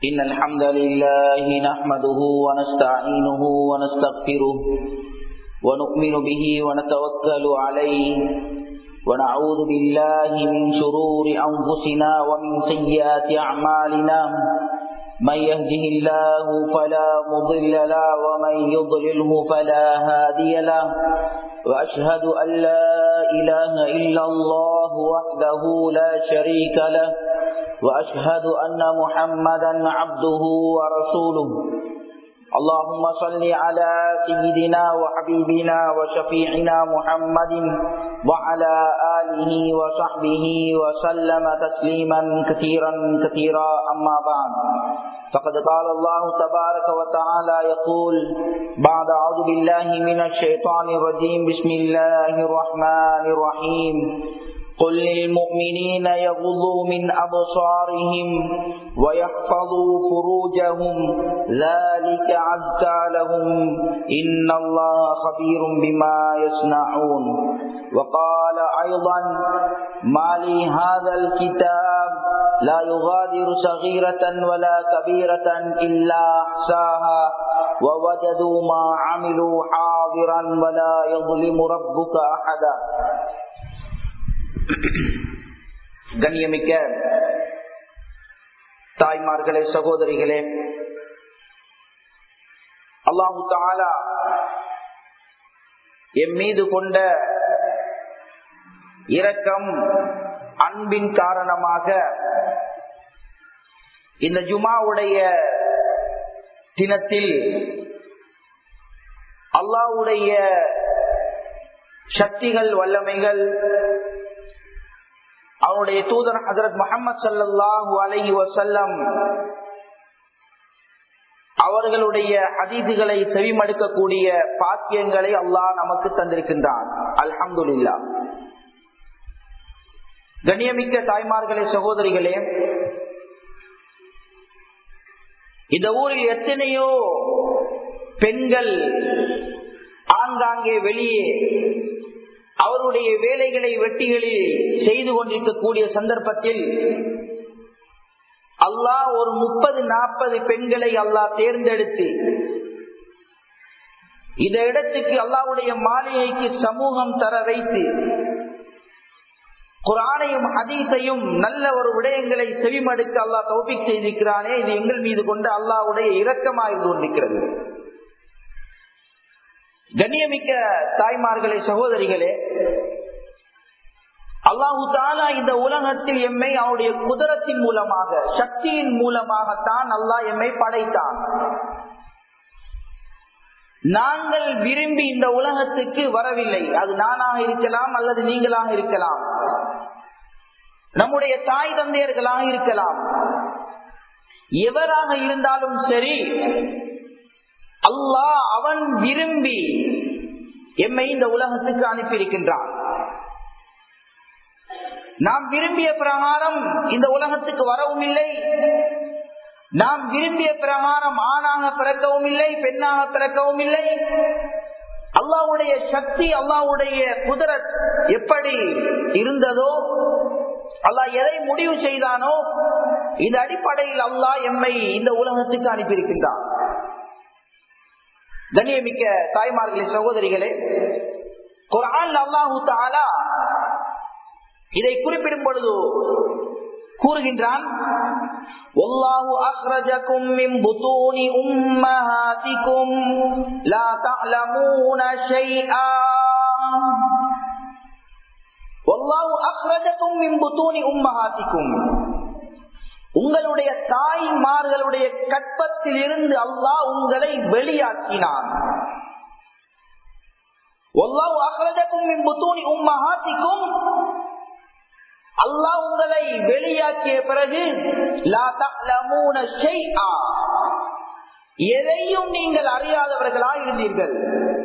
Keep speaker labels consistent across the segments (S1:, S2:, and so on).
S1: إن الحمد لله نحمده ونستعينه ونستغفره ونؤمن به ونتوكل عليه ونعوذ بالله من شرور أنفسنا ومن سيئات أعمالنا من يهده الله فلا مضل له ومن يضلله فلا هادي له وأشهد أن لا إله إلا الله وحده لا شريك له وأشهد أن محمدا عبده ورسوله اللهم صل على سيدنا وحبيبنا وشفيعنا محمد وعلى آله وصحبه وسلم تسليما كثيرا كثيرا أما بعد فقد قال الله تبارك وتعالى يقول بعد أعوذ بالله من الشيطان الرجيم بسم الله الرحمن الرحيم قل للمؤمنين يغضوا من أبصارهم ويحفظوا فروجهم ذلك عزى لهم إن الله خبير بما يصنعون وقال أيضا ما لي هذا الكتاب لا يغادر صغيرة ولا كبيرة إلا أحساها ووجدوا ما عملوا حاضرا ولا يظلم ربك أحدا கண்ணியமிக்க தாய்மார்களே சகோதரிகளே அல்லாஹு தாலா எம் மீது கொண்ட இரக்கம் அன்பின் காரணமாக இந்த ஜுமாவுடைய தினத்தில் அல்லாவுடைய சக்திகள் வல்லமைகள் அவனுடைய தூதர் ஹசரத் முகமது சல்லாஹூ அலஹி வசல்லம் அவர்களுடைய அதிதிகளை செவிமடுக்கக்கூடிய பாக்கியங்களை அல்லாஹ் நமக்கு தந்திருக்கின்றான் அல்ஹம்துல்லா கண்ணியமிக்க தாய்மார்களே சகோதரிகளே இந்த ஊரில் எத்தனையோ பெண்கள் ஆங்காங்கே வெளியே அவருடைய வேலைகளை வெட்டிகளில் செய்து கொண்டிருக்கக்கூடிய சந்தர்ப்பத்தில் அல்லாஹ் ஒரு முப்பது நாற்பது பெண்களை அல்லாஹ் தேர்ந்தெடுத்து இந்த இடத்துக்கு அல்லாவுடைய மாளிகைக்கு சமூகம் தர வைத்து குரானையும் ஹதீஸையும் நல்ல ஒரு விடயங்களை செவிமடுக்க அல்லாஹ் தௌபிக் செய்திருக்கிறானே இது எங்கள் மீது கொண்டு அல்லாவுடைய இரக்கமாக இருந்து கொண்டிருக்கிறது கண்ணியமிக்க தாய்மார்களே சகோதரிகளே அல்லாஹு தாலா இந்த உலகத்தில் எம்மை அவருடைய குதிரத்தின் மூலமாக சக்தியின் மூலமாகத்தான் அல்லாஹ் எம்மை படைத்தான் நாங்கள் விரும்பி இந்த உலகத்துக்கு வரவில்லை அது நானாக இருக்கலாம் அல்லது நீங்களாக இருக்கலாம் நம்முடைய தாய் தந்தையர்களாக இருக்கலாம் எவராக இருந்தாலும் சரி அல்லாஹ் அவன் விரும்பி எம்மை இந்த உலகத்துக்கு அனுப்பியிருக்கின்றான் நாம் விரும்பிய பிரகாரம் இந்த உலகத்துக்கு வரவும் இல்லை நாம் விரும்பிய பிரகாரம் ஆணாக பிறக்கவும் இல்லை பெண்ணாக பிறக்கவும் இல்லை அல்லாவுடைய சக்தி அல்லாவுடைய குதிரத் எப்படி இருந்ததோ அல்லாஹ் எதை முடிவு செய்தானோ இந்த அடிப்படையில் அல்லாஹ் எம்மை இந்த உலகத்துக்கு அனுப்பியிருக்கின்றான் கண்ணியமிக்க தாய்மார்களே சகோதரிகளே குரான் அல்லாஹூ தாலா இதை குறிப்பிடும் பொழுது கூறுகின்றான் والله أخرجكم من بطون أمهاتكم لا تعلمون شيئا والله أخرجكم من بطون أمهاتكم உங்களுடைய தாய்மார்களுடைய கற்பத்தில் இருந்து அல்லாஹ் உங்களை வெளியாக்கினான் அல்லாஹ் உங்களை வெளியாக்கிய பிறகு எதையும் நீங்கள் அறியாதவர்களாக இருந்தீர்கள்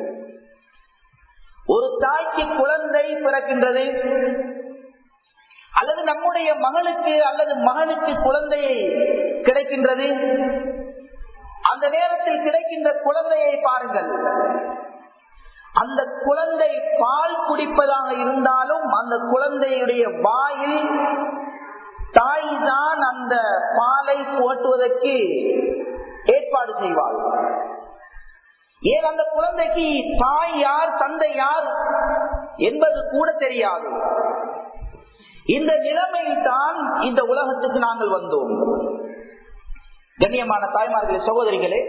S1: ஒரு தாய்க்கு குழந்தை பிறக்கின்றது அல்லது நம்முடைய மகளுக்கு அல்லது மகனுக்கு குழந்தையை கிடைக்கின்றது அந்த நேரத்தில் கிடைக்கின்ற குழந்தையை பாருங்கள் அந்த குழந்தை பால் குடிப்பதாக இருந்தாலும் அந்த குழந்தையுடைய வாயில் தாய் தான் அந்த பாலை போட்டுவதற்கு ஏற்பாடு செய்வாள் ஏன் அந்த குழந்தைக்கு தாய் யார் தந்தை யார் என்பது கூட தெரியாது இந்த நிலைமையில் தான் இந்த உலகத்துக்கு நாங்கள் வந்தோம் கண்ணியமான தாய்மார்களே சகோதரிகளே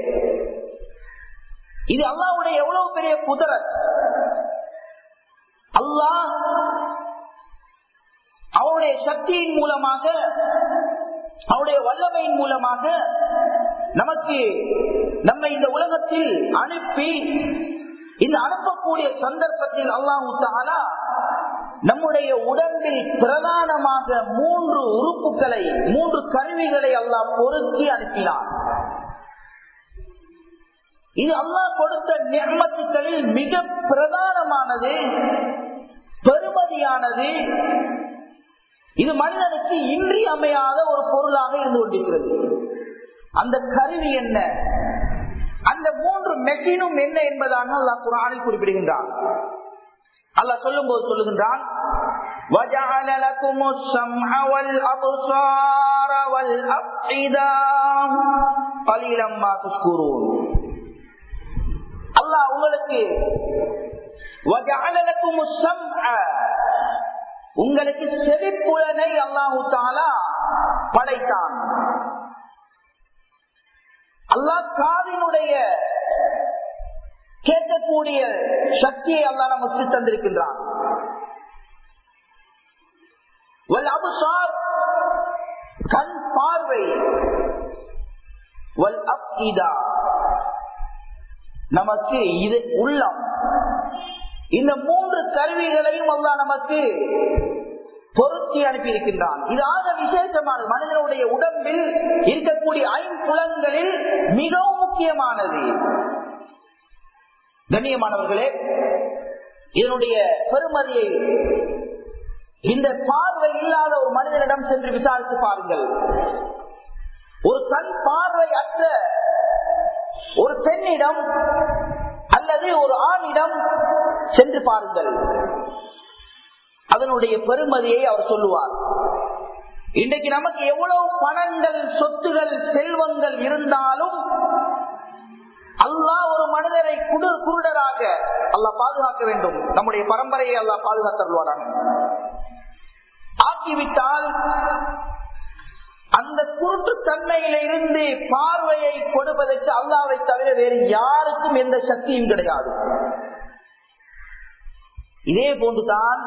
S1: இது அல்லாவுடைய எவ்வளவு பெரிய குதிரத் அல்லாஹ் அவருடைய சக்தியின் மூலமாக அவருடைய வல்லமையின் மூலமாக நமக்கு நம்ம இந்த உலகத்தில் அனுப்பி இந்த அனுப்பக்கூடிய சந்தர்ப்பத்தில் அல்லாஹு தாலா நம்முடைய உடம்பில் பிரதானமாக மூன்று உறுப்புகளை மூன்று கருவிகளை அல்லாஹ் பொருத்தி அனுப்பினார் இது அல்லாஹ் கொடுத்த நிர்மத்துக்களில் மிக பிரதானமானது பெருமதியானது இது மனிதனுக்கு இன்றியமையாத ஒரு பொருளாக இருந்து கொண்டிருக்கிறது அந்த கருவி என்ன அந்த மூன்று மெஷினும் என்ன என்பதாக அல்லாஹ் குரானில் குறிப்பிடுகின்றான் அல்லாஹ் சொல்லும் போது சொல்லுகின்றான் وَجَعَلَ لَكُمُ السَّمْعَ وَالْأَبْصَارَ وَالْأَفْئِدَةَ قَلِيلًا مَا تَشْكُرُونَ அல்லாஹ் உங்களுக்கு وَجَعَلَ لَكُمُ السَّمْعَ உங்களுக்கு செவிப்புலனை அல்லாஹு தாலா படைத்தான் அல்லாஹ் காதினுடைய கேட்கக்கூடிய சக்தியை அல்லாஹ் நமக்கு தந்திருக்கின்றான் வல் அபுசார் கண் பார்வை வல் அப்இதா நமக்கு இது உள்ளம் இந்த மூன்று கருவிகளையும் அல்லாஹ் நமக்கு பொருத்தி அனுப்பி இருக்கின்றான் இது ஆக விசேஷமானது மனிதனுடைய உடம்பில் இருக்கக்கூடிய ஐம்புலன்களில் மிகவும் முக்கியமானது கண்ணியமானவர்களே இதனுடைய பெருமதியை இந்த பார்வை இல்லாத ஒரு மனிதனிடம் சென்று விசாரித்து பாருங்கள் ஒரு கண் பார்வை அற்ற ஒரு பெண்ணிடம் அல்லது ஒரு ஆணிடம் சென்று பாருங்கள் அதனுடைய பெருமதியை அவர் சொல்லுவார் இன்றைக்கு நமக்கு எவ்வளவு பணங்கள் சொத்துகள் செல்வங்கள் இருந்தாலும் அல்லாஹ் ஒரு மனிதரை குடு குருடராக அல்லாஹ் பாதுகாக்க வேண்டும் நம்முடைய பரம்பரையை அல்லாஹ் பாதுகாத்தருவாராங்க ஆக்கிவிட்டால் அந்த குருட்டு தன்மையில இருந்து பார்வையை கொடுப்பதற்கு அல்லாவை தவிர வேறு யாருக்கும் எந்த சக்தியும் கிடையாது இதே போன்றுதான்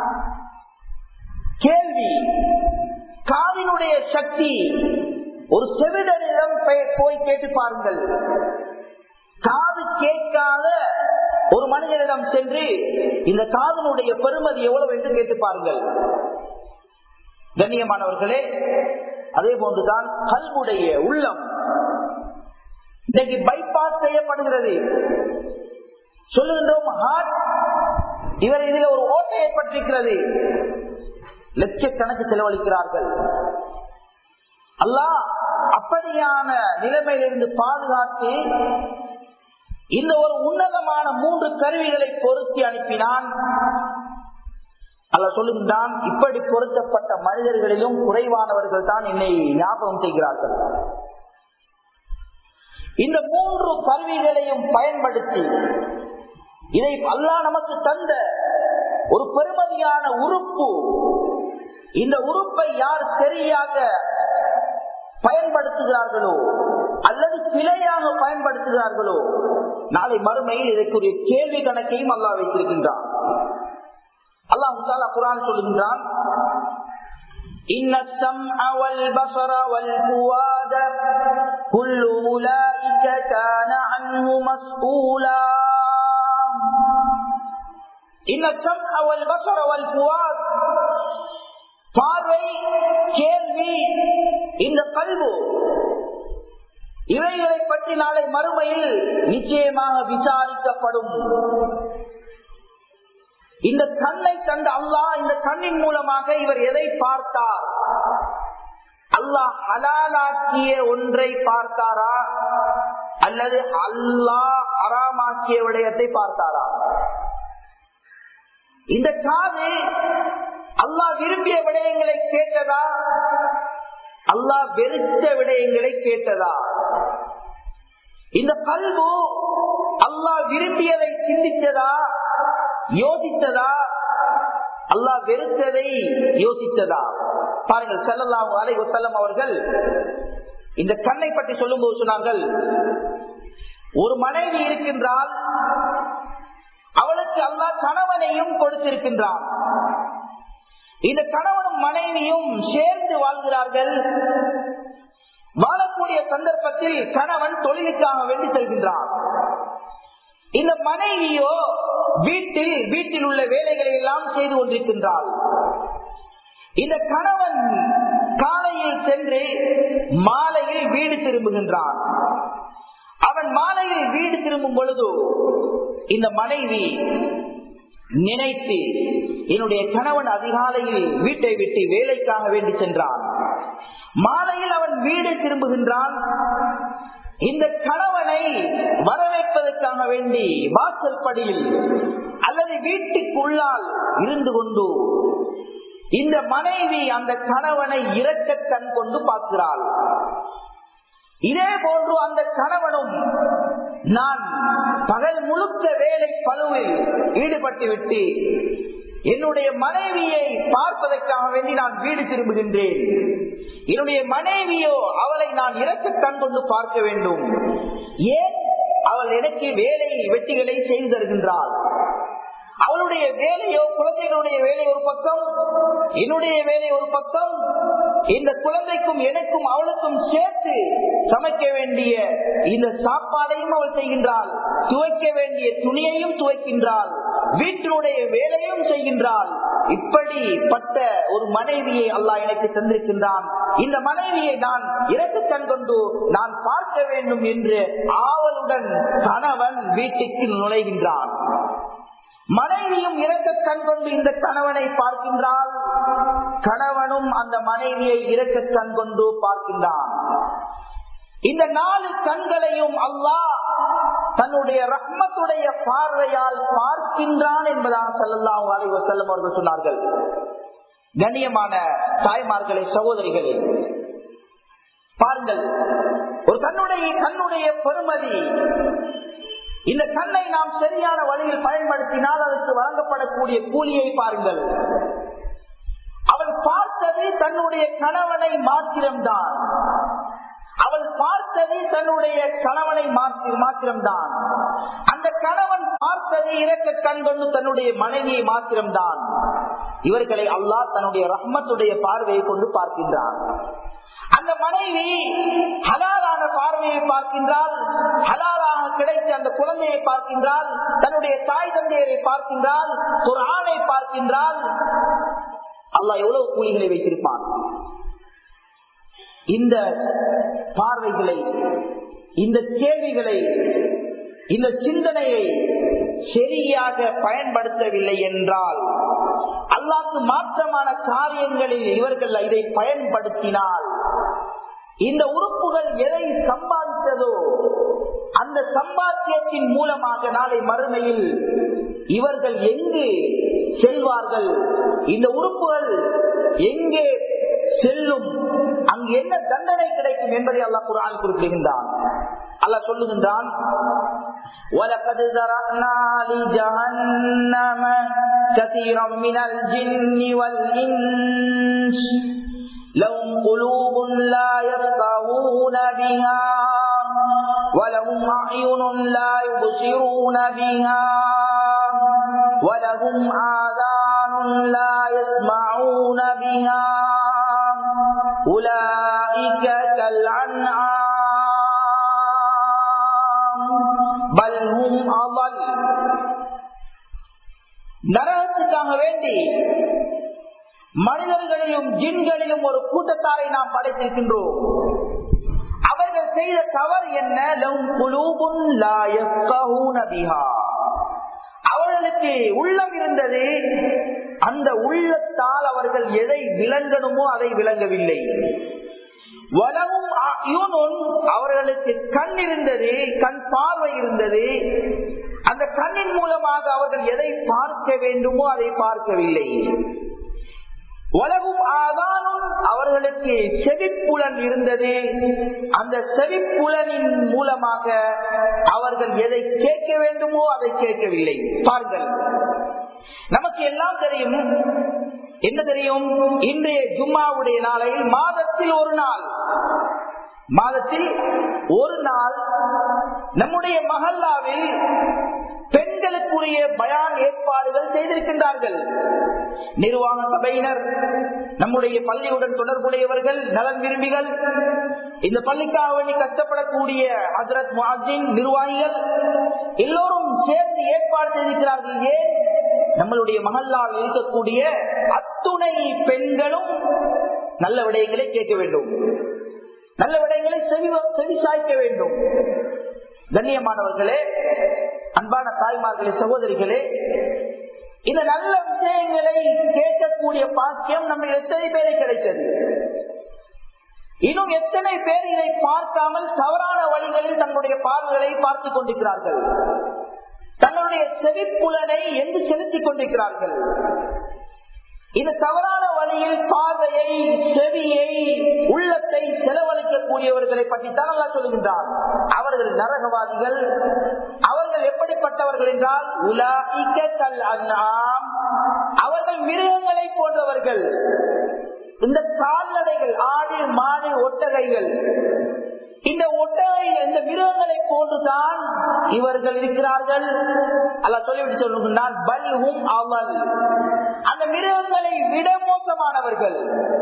S1: கேள்வி காவினுடைய சக்தி ஒரு செவிடனிடம் போய் கேட்டு பாருங்கள் காது கேட்காத ஒரு மனிதனிடம் சென்று இந்த காதனுடைய பெருமதி எவ்வளவு என்று கேட்டு பாருங்கள் கண்ணியமானவர்களே அதே போன்றுதான் கல்வுடைய உள்ளம் இன்னைக்கு பைபாஸ் செய்யப்படுகிறது சொல்லுகின்றோம் ஹார்ட் இவர் இதில் ஒரு ஓட்டை ஏற்பட்டிருக்கிறது லட்சக்கணக்கு செலவழிக்கிறார்கள் அல்லாஹ் அப்படியான நிலைமையிலிருந்து பாதுகாத்து இந்த ஒரு உன்னதமான மூன்று கருவிகளை பொருத்தி அனுப்பினான் அல்ல சொல்லுகின்றான் இப்படி பொருத்தப்பட்ட மனிதர்களிலும் குறைவானவர்கள் தான் என்னை ஞாபகம் செய்கிறார்கள் இந்த மூன்று கருவிகளையும் பயன்படுத்தி இதை அல்லா நமக்கு தந்த ஒரு பெருமதியான உறுப்பு இந்த உறுப்பை யார் சரியாக பயன்படுத்துகிறார்களோ அல்லது பிழையாக பயன்படுத்துகிறார்களோ நாளை மறுமையில் இதற்குரிய கேள்வி கணக்கையும் அல்லா வைத்திருக்கின்றான் அல்லாஹ் குரான் சொல்லுகின்றான் إن السمع والبصر والفؤاد كل أولئك كان عنه مسؤولا إن السمع والبصر والفؤاد பார்வை கேள்வி இந்த கல்வு இவைகளை பற்றி நாளை மறுமையில் நிச்சயமாக விசாரிக்கப்படும் இந்த கண்ணை கண்ட அல்லாஹ் இந்த கண்ணின் மூலமாக இவர் எதை பார்த்தார் அல்லாஹ் ஹலாலாக்கிய ஒன்றை பார்த்தாரா அல்லது அல்லாஹ் அறாமாக்கிய விடயத்தை பார்த்தாரா இந்த காது அல்லாஹ் விரும்பிய விடயங்களை கேட்டதா அல்லாஹ் வெறுத்த விடயங்களை கேட்டதா இந்த கல்வு அல்லாஹ் விரும்பியதை சிந்தித்ததா யோசித்ததா அல்லாஹ் வெறுத்ததை யோசித்ததா பாருங்கள் செல்லலாம் அலை செல்லம் அவர்கள் இந்த கண்ணை பற்றி சொல்லும் போது சொன்னார்கள் ஒரு மனைவி இருக்கின்றால் அவளுக்கு அல்லாஹ் கணவனையும் கொடுத்திருக்கின்றான் இந்த கணவனும் மனைவியும் சேர்ந்து வாழ்கிறார்கள் வாழக்கூடிய சந்தர்ப்பத்தில் கணவன் தொழிலுக்காக வேண்டி செல்கின்றான் இந்த மனைவியோ வீட்டில் வீட்டில் உள்ள வேலைகளை எல்லாம் செய்து கொண்டிருக்கின்றாள் இந்த கணவன் காலையில் சென்று மாலையில் வீடு திரும்புகின்றான் அவன் மாலையில் வீடு திரும்பும் பொழுது இந்த மனைவி நினைத்து என்னுடைய கணவன் அதிகாலையில் வீட்டை விட்டு வேலைக்காக வேண்டி சென்றான் மாலையில் அவன் வீடு திரும்புகின்றான் இந்த கணவனை வரவேற்பதற்காக வேண்டி வாசல் படியில் அல்லது வீட்டுக்குள்ளால் இருந்து கொண்டு இந்த மனைவி அந்த கணவனை இறக்க கண் கொண்டு பார்க்கிறாள் இதே போன்று அந்த கணவனும் நான் பகல் முழுக்க வேலை பழுவில் ஈடுபட்டு விட்டு என்னுடைய மனைவியை பார்ப்பதற்காக வேண்டி நான் வீடு திரும்புகின்றேன் என்னுடைய மனைவியோ அவளை நான் இறக்க கண் கொண்டு பார்க்க வேண்டும் ஏன் அவள் எனக்கு வேலை வெட்டிகளை செய்து தருகின்றாள் அவளுடைய வேலையோ குழந்தைகளுடைய வேலை ஒரு பக்கம் என்னுடைய வேலை ஒரு பக்கம் இந்த குழந்தைக்கும் எனக்கும் அவளுக்கும் சேர்த்து சமைக்க வேண்டிய இந்த சாப்பாடையும் அவள் செய்கின்றாள் துவைக்க வேண்டிய துணியையும் துவைக்கின்றாள் வீட்டினுடைய வேலையும் செய்கின்றாள் இப்படிப்பட்ட ஒரு மனைவியை அல்லாஹ் எனக்கு தந்திருக்கின்றான் இந்த மனைவியை நான் இறக்கு கண் கொண்டு நான் பார்க்க வேண்டும் என்று ஆவலுடன் கணவன் வீட்டுக்கு நுழைகின்றான் மனைவியும் இறக்க கண் கொண்டு இந்த கணவனை பார்க்கின்றால் கணவனும் அந்த மனைவியை இறக்க கண் கொண்டு பார்க்கின்றான் இந்த நாலு கண்களையும் அல்லாஹ் தன்னுடைய ரஹ்மத்துடைய பார்வையால் பார்க்கின்றான் என்பதாக செல்லலாம் அலைவ செல்லம் அவர்கள் சொன்னார்கள் கண்ணியமான தாய்மார்களே சகோதரிகளே பாருங்கள் ஒரு கண்ணுடைய கண்ணுடைய பெருமதி இந்த கண்ணை நாம் சரியான வழியில் பயன்படுத்தினால் அதற்கு வழங்கப்படக்கூடிய கூலியை பாருங்கள் அவள் பார்த்தது தன்னுடைய கணவனை மாத்திரம்தான் அவள் பார்த்தது தன்னுடைய கணவனை மாத்திரம்தான் அந்த கணவன் பார்த்தது இறக்க கண் கொண்டு தன்னுடைய மனைவியை மாத்திரம்தான் இவர்களை அல்லாஹ் தன்னுடைய ரஹ்மத்துடைய பார்வையை கொண்டு பார்க்கின்றான் அந்த மனைவி ஹலாலான பார்வையை பார்க்கின்றால் ஹலாலாக கிடைத்த அந்த குழந்தையை பார்க்கின்றால் தன்னுடைய தாய் தந்தையரை பார்க்கின்றால் ஒரு ஆணை பார்க்கின்றால் அல்லாஹ் எவ்வளவு கூலிகளை வைத்திருப்பான் இந்த பார்வைகளை இந்த கேள்விகளை இந்த சிந்தனையை சரியாக பயன்படுத்தவில்லை என்றால் அல்லாக்கு மாற்றமான காரியங்களில் இவர்கள் இதை பயன்படுத்தினால் இந்த உறுப்புகள் எதை சம்பாதித்ததோ அந்த சம்பாத்தியத்தின் மூலமாக நாளை மறுமையில் இவர்கள் எங்கு செல்வார்கள் இந்த உறுப்புகள் எங்கே செல்லும் அங்கு என்ன தண்டனை கிடைக்கும் என்பதை அல்லாஹ் குரான் குறிப்பிடுகின்றான் அல்லாஹ் சொல்லுகின்றான் وَلَقَدْ ذَرَأْنَا لِجَهَنَّمَ كَثِيرًا مِنَ الْجِنِّ وَالْإِنسِ لهم قلوب لا يفقهون بها ولهم أعين لا يبصرون بها ولهم آذان لا يسمعون بها أولئك كالأنعام بل هم أضل நரகத்துக்காக வேண்டி மனிதர்களையும் ஜின்களையும் ஒரு கூட்டத்தாரை நாம் படைத்திருக்கின்றோம் அவர்கள் செய்த தவறு என்ன அவர்களுக்கு உள்ளம் இருந்தது அந்த உள்ளத்தால் அவர்கள் எதை விளங்கணுமோ அதை விளங்கவில்லை வலவும் அவர்களுக்கு கண் இருந்தது கண் பார்வை இருந்தது அந்த கண்ணின் மூலமாக அவர்கள் எதை பார்க்க வேண்டுமோ அதை பார்க்கவில்லை உலகும் ஆதானும் அவர்களுக்கு செவிப்புலன் இருந்தது அந்த செவிப்புலனின் மூலமாக அவர்கள் எதை கேட்க வேண்டுமோ அதை கேட்கவில்லை பாருங்கள் நமக்கு எல்லாம் தெரியும் என்ன தெரியும் இன்றைய ஜும்மாவுடைய நாளையில் மாதத்தில் ஒரு நாள் மாதத்தில் ஒரு நாள் நம்முடைய மஹல்லாவில் பெண்களுக்குரிய பயான் ஏற்பாடுகள் செய்திருக்கின்றார்கள் நிர்வாக சபையினர் நம்முடைய பள்ளியுடன் தொடர்புடையவர்கள் நலன் விரும்பிகள் இந்த பள்ளிக்காக வேண்டி கஷ்டப்படக்கூடிய ஹசரத் முஹின் நிர்வாகிகள் எல்லோரும் சேர்ந்து ஏற்பாடு செய்திருக்கிறார்கள் ஏன் நம்மளுடைய மகல்லால் இருக்கக்கூடிய அத்துணை பெண்களும் நல்ல விடயங்களை கேட்க வேண்டும் நல்ல விடயங்களை செவி செவி சாய்க்க வேண்டும் கண்ணியமானவர்களே அன்பான தாய்மார்களே சகோதரிகளே இந்த நல்ல விஷயங்களை கேட்கக்கூடிய பாக்கியம் நம்ம எத்தனை பேரை கிடைத்தது இன்னும் எத்தனை பேர் இதை பார்க்காமல் தவறான வழிகளில் தங்களுடைய பார்வைகளை பார்த்துக் கொண்டிருக்கிறார்கள் தங்களுடைய செவிப்புலனை எங்கு செலுத்திக் கொண்டிருக்கிறார்கள் இந்த தவறான வழியில் பார்வையை செவியை உள்ளத்தை செலவழிக்கக்கூடியவர்களை பற்றி தான் அல்லா சொல்லுகின்றார் அவர்கள் நரகவாதிகள் அவர்கள் எப்படிப்பட்டவர்கள் என்றால் உலாஇக்கல் அண்ணாம் அவர்கள் மிருகங்களை போன்றவர்கள் இந்த கால்நடைகள் ஆடு மாடு ஒட்டகைகள் இந்த ஒட்டகைகள் இந்த மிருகங்களை போன்றுதான் இவர்கள் இருக்கிறார்கள் அல்ல சொல்லிவிட்டு சொல்லுகிறான் பல்ஹும் அவள் அந்த மிருகங்களை விட மோசமானவர்கள்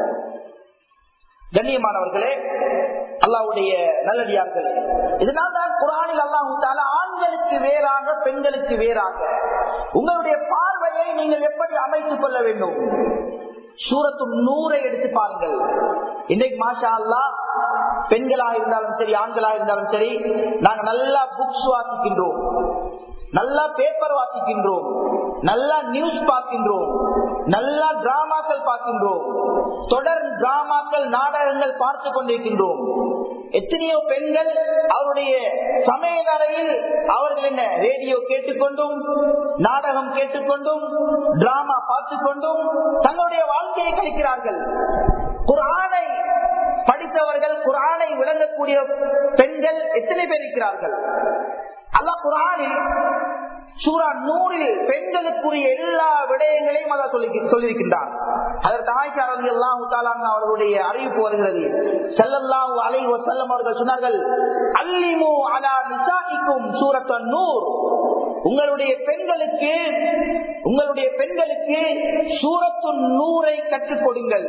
S1: கண்ணியமானவர்களே அல்லாவுடைய நல்லடியார்கள் இதனால் தான் குரானில் அல்லாஹால ஆண்களுக்கு வேறாக பெண்களுக்கு வேறாக உங்களுடைய பார்வையை நீங்கள் எப்படி அமைத்துக் கொள்ள வேண்டும் சூரத்து நூறை எடுத்து பாருங்கள் இன்றைக்கு மாஷா அல்லா பெண்களாக இருந்தாலும் சரி ஆண்களாக இருந்தாலும் சரி நாங்க நல்லா புக்ஸ் வாசிக்கின்றோம் நல்லா பேப்பர் வாசிக்கின்றோம் நல்லா நியூஸ் பார்க்கின்றோம் நல்லா டிராமாக்கள் பார்க்கின்றோம் தொடர் டிராமாக்கள் நாடகங்கள் பார்த்து கொண்டிருக்கின்றோம் எத்தனையோ பெண்கள் அவருடைய சமையல் அறையில் அவர்கள் என்ன ரேடியோ கேட்டுக்கொண்டும் நாடகம் கேட்டுக்கொண்டும் டிராமா பார்த்து கொண்டும் தங்களுடைய வாழ்க்கையை கழிக்கிறார்கள் குரானை படித்தவர்கள் குரானை விளங்கக்கூடிய பெண்கள் எத்தனை பேர் இருக்கிறார்கள் அல்ல குரானில் சூரா நூறில் பெண்களுக்குரிய எல்லா விடயங்களையும் அதை சொல்லி சொல்லியிருக்கின்றார் அதற்கு ஆய்ச்சி அலி அல்லாஹு அவர்களுடைய அறிவிப்பு வருகிறது செல்லல்லாஹு அலை செல்லம் அவர்கள் சொன்னார்கள் அல்லிமு அலா நிசாஇக்கும் சூரத்த நூர் உங்களுடைய பெண்களுக்கு உங்களுடைய பெண்களுக்கு சூரத்து நூரை கற்றுக் கொடுங்கள்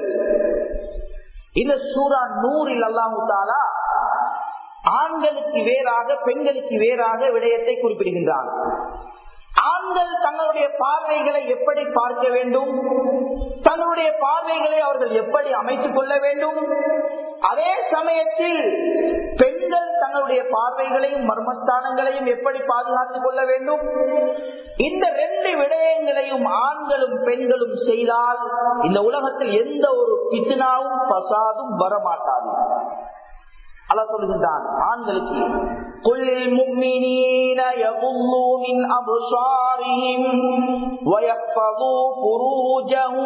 S1: இந்த சூரா நூறில் அல்லாஹு தாலா ஆண்களுக்கு வேறாக பெண்களுக்கு வேறாக விடயத்தை குறிப்பிடுகின்றார் ஆண்கள் தங்களுடைய பார்வைகளை எப்படி பார்க்க வேண்டும் தங்களுடைய பார்வைகளை அவர்கள் எப்படி அமைத்துக் கொள்ள வேண்டும் அதே சமயத்தில் பெண்கள் தங்களுடைய பார்வைகளையும் மர்மஸ்தானங்களையும் எப்படி பாதுகாத்துக் கொள்ள வேண்டும் இந்த ரெண்டு விடயங்களையும் ஆண்களும் பெண்களும் செய்தால் இந்த உலகத்தில் எந்த ஒரு பித்னாவும் பசாதும் வரமாட்டாது அல்ல சொல்லுகின்றான் ஆண்களுக்கு قل للمؤمنين يغضوا من أبصارهم ويحفظوا فروجهم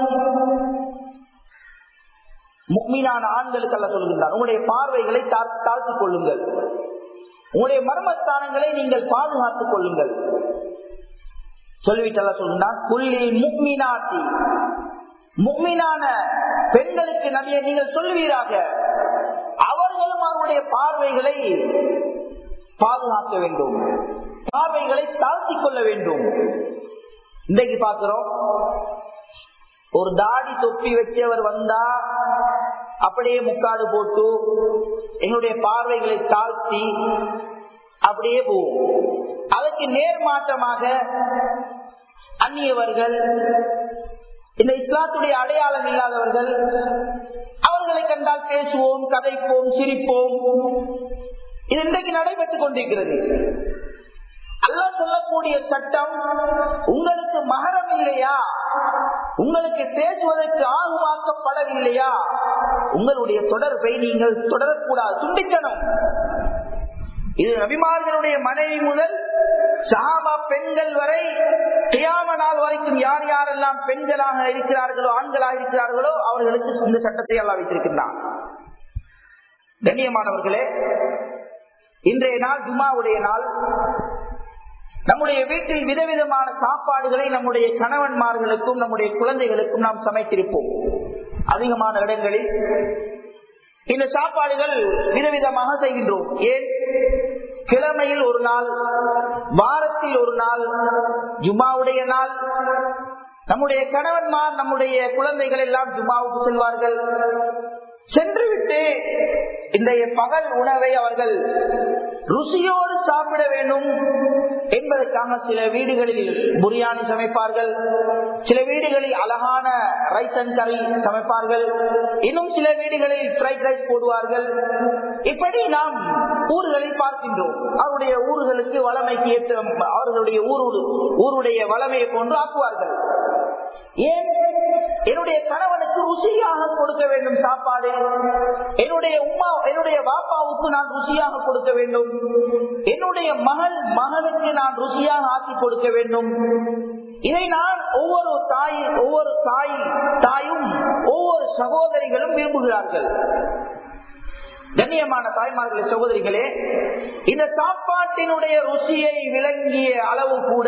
S1: முக்மீனான ஆண்களுக்கு அல்ல சொல்லுகின்றார் உங்களுடைய பார்வைகளை தாழ்த்திக் கொள்ளுங்கள் உங்களுடைய மர்மஸ்தானங்களை நீங்கள் பாதுகாத்துக் கொள்ளுங்கள் சொல்லிவிட்டு அல்ல சொல்லுகின்றான் புள்ளில் முக்மீனாட்டி முக்மீனான பெண்களுக்கு நபியை நீங்கள் சொல்லுவீராக அவர்களும் அவருடைய பார்வைகளை பாதுகாக்க வேண்டும் பார்வைகளை தாழ்த்திக் கொள்ள வேண்டும் இன்றைக்கு பார்க்கிறோம் ஒரு தாடி தொப்பி வச்சவர் வந்தா அப்படியே முக்காடு போட்டு எங்களுடைய பார்வைகளை தாழ்த்தி அப்படியே போவோம் அதற்கு நேர்மாற்றமாக அந்நியவர்கள் இந்த இஸ்லாத்துடைய அடையாளம் இல்லாதவர்கள் அவர்களை கண்டால் பேசுவோம் கதைப்போம் சிரிப்போம் இது இன்றைக்கு நடைபெற்றுக் கொண்டிருக்கிறது அல்ல சொல்லக்கூடிய சட்டம் உங்களுக்கு மகரம் இல்லையா உங்களுக்கு பேசுவதற்கு ஆகுமாக்கப்படவில்லையா உங்களுடைய தொடர்பை நீங்கள் தொடரக்கூடாது துண்டிக்கணும் இது நபிமார்களுடைய மனைவி முதல் சஹாபா பெண்கள் வரை கியாம நாள் வரைக்கும் யார் யாரெல்லாம் பெண்களாக இருக்கிறார்களோ ஆண்களாக இருக்கிறார்களோ அவர்களுக்கு இந்த சட்டத்தை எல்லாம் வைத்திருக்கின்றான் கண்ணியமானவர்களே இன்றைய நாள் ஜுமாவுடைய நாள் நம்முடைய வீட்டில் விதவிதமான சாப்பாடுகளை நம்முடைய கணவன்மார்களுக்கும் நம்முடைய குழந்தைகளுக்கும் நாம் சமைத்திருப்போம் அதிகமான இடங்களில் இந்த சாப்பாடுகள் விதவிதமாக செய்கின்றோம் ஏன் கிழமையில் ஒரு நாள் வாரத்தில் ஒரு நாள் ஜுமாவுடைய நாள் நம்முடைய கணவன்மார் நம்முடைய குழந்தைகள் எல்லாம் ஜுமாவுக்கு செல்வார்கள் சென்றுவிட்டு இன்றைய பகல் உணவை அவர்கள் ருசியோடு சாப்பிட வேண்டும் என்பதற்காக சில வீடுகளில் புரியாணி சமைப்பார்கள் சில வீடுகளில் அழகான ரைஸ் அண்ட் கறி சமைப்பார்கள் இன்னும் சில வீடுகளில் ஃப்ரைட் ரைஸ் போடுவார்கள் இப்படி நாம் ஊர்களில் பார்க்கின்றோம் அவருடைய ஊர்களுக்கு வளமைக்கு ஏற்ற அவர்களுடைய ஊரு ஊருடைய வளமையை கொண்டு ஆக்குவார்கள் ஏன் என்னுடைய கணவனுக்கு ருசியாக கொடுக்க வேண்டும் சாப்பாடு என்னுடைய உமா என்னுடைய பாப்பாவுக்கு நான் ருசியாக கொடுக்க வேண்டும் என்னுடைய மகள் மகனுக்கு நான் ருசியாக ஆக்கி கொடுக்க வேண்டும் இதை நான் ஒவ்வொரு தாய் ஒவ்வொரு தாய் தாயும் ஒவ்வொரு சகோதரிகளும் விரும்புகிறார்கள் கண்ணியமான தாய்மார்களே சகோதரிகளே இந்த சாப்பாட்டினுடைய ருசியை விளங்கிய அளவு கூட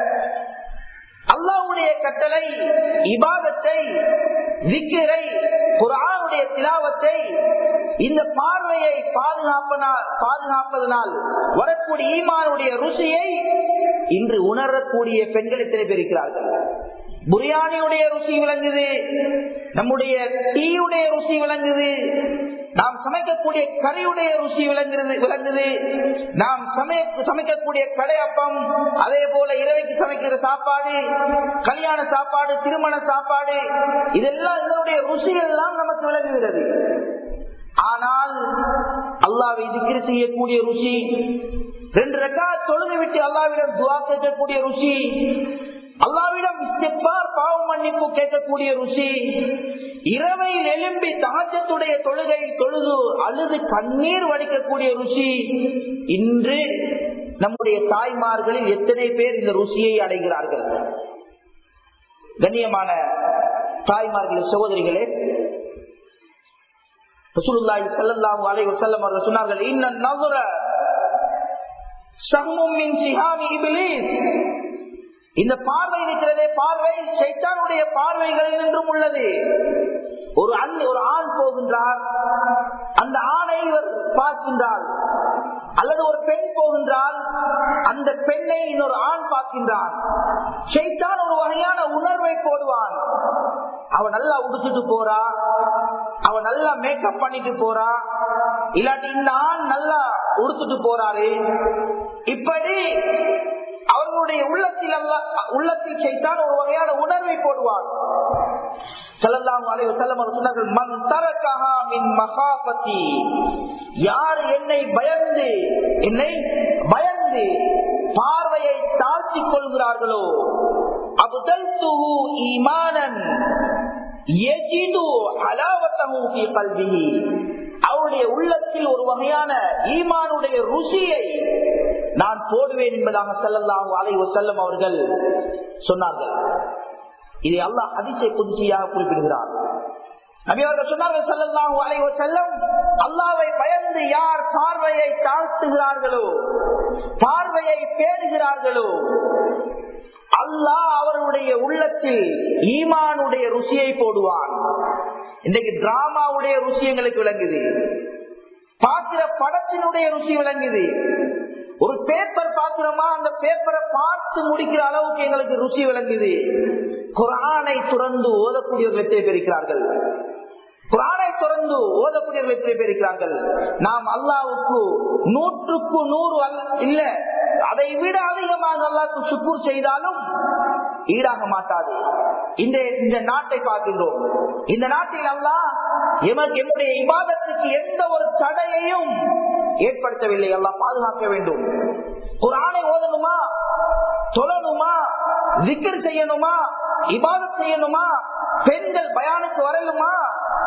S1: அல்லாவுடைய கட்டளை இபாதத்தை விக்கிரை குரானுடைய திலாவத்தை இந்த பார்வையை பாதுகாப்பதனால் வரக்கூடிய ஈமானுடைய ருசியை இன்று உணரக்கூடிய பெண்கள் எத்தனை பேர் இருக்கிறார்கள் புரியாணியுடைய ருசி விளங்குது நம்முடைய டீயுடைய ருசி விளங்குது நாம் சமைக்கக்கூடிய கறியுடைய ருசி விளங்குறது விளங்குது நாம் சமைக்கக்கூடிய கடையப்பம் அதே போல இரவைக்கு சமைக்கிற சாப்பாடு கல்யாண சாப்பாடு திருமண சாப்பாடு இதெல்லாம் இதனுடைய ருசி எல்லாம் நமக்கு விளங்குகிறது ஆனால் அல்லாவை திக்கிரி செய்யக்கூடிய ருசி ரெண்டு ரெக்கா தொழுது விட்டு அல்லாவிடம் துவா கேட்கக்கூடிய ருசி அல்லாவிடம் இஸ்திப்பார் பாவ மன்னிப்பு கேட்கக்கூடிய ருசி இரவையில் எழும்பி தாஜத்துடைய தொழுகை தொழுது அழுது கண்ணீர் வடிக்கக்கூடிய ருசி இன்று நம்முடைய தாய்மார்களில் எத்தனை பேர் இந்த ருசியை அடைகிறார்கள் கண்ணியமான தாய்மார்களே சகோதரிகளே ரசூலுல்லாஹி ஸல்லல்லாஹு அலைஹி வஸல்லம் அவர்கள் சொன்னார்கள் இன்ன நظر சம்மும் மின் சிஹாமி இப்லீஸ் இந்த பார்வை இருக்கிறதே பார்வை சைத்தானுடைய பார்வைகளில் நின்றும் உள்ளது ஒரு அண் ஒரு ஆண் போகின்றார் அந்த ஆணை இவர் பார்க்கின்றார் அல்லது ஒரு பெண் போகின்றால் அந்த பெண்ணை இன்னொரு ஆண் பார்க்கின்றான் சைத்தான் ஒரு வகையான உணர்வை போடுவான் அவன் நல்லா உடுத்துட்டு போறா அவன் நல்லா மேக்கப் பண்ணிட்டு போறா இல்லாட்டி இந்த ஆண் நல்லா உடுத்துட்டு போறாரு இப்படி அவர்களுடைய உள்ளத்தில் அல்ல உள்ளத்தில் செய்தான் ஒரு வகையான உணர்வை போடுவார் யார் என்னை பயந்து என்னை பயந்து பார்வையை தாழ்த்தி கொள்கிறார்களோ அபுதல் ஈமானன் அவருடைய உள்ளத்தில் ஒரு வகையான ஈமானுடைய ருசியை நான் போடுவேன் என்பதாக செல்லலாம் அலைவ செல்லம் அவர்கள் சொன்னார்கள் இதை அல்லாஹ் அதிசய புதுசியாக குறிப்பிடுகிறார் நபியவர்கள் சொன்னார்கள் செல்லலாம் அலைவ செல்லம் அல்லாவை பயந்து யார் பார்வையை தாழ்த்துகிறார்களோ பார்வையை பேணுகிறார்களோ அல்லாஹ் அவருடைய உள்ளத்தில் ஈமானுடைய ருசியை போடுவான் இன்றைக்கு டிராமாவுடைய ருசி எங்களுக்கு விளங்குது பார்க்கிற படத்தினுடைய ருசி விளங்குது ஒரு பேப்பர் பாக்குறோமா அந்த பேப்பரை பார்த்து முடிக்கிற அளவுக்கு எங்களுக்கு ருசி விளங்குது குரானை துறந்து ஓதக்கூடியவர்கள் எத்தனை பேர் இருக்கிறார்கள் குரானை தொடர்ந்து ஓதக்கூடியவர்கள் எத்தனை பேர் இருக்கிறார்கள் நாம் அல்லாவுக்கு நூற்றுக்கு நூறு அல்ல இல்ல அதை விட அதிகமாக அல்லாவுக்கு சுக்கூர் செய்தாலும் ஈடாக மாட்டாது இந்த இந்த நாட்டை பார்க்கின்றோம் இந்த நாட்டில் அல்லா எமக்கு என்னுடைய இபாதத்துக்கு எந்த ஒரு தடையையும் ஏற்படுத்தவில்லை எல்லாம் பாதுகாக்க வேண்டும் குரானை ஓதணுமா தொழணுமா விக்கர் செய்யணுமா இபாதத் செய்யணுமா பெண்கள் பயானுக்கு வரணுமா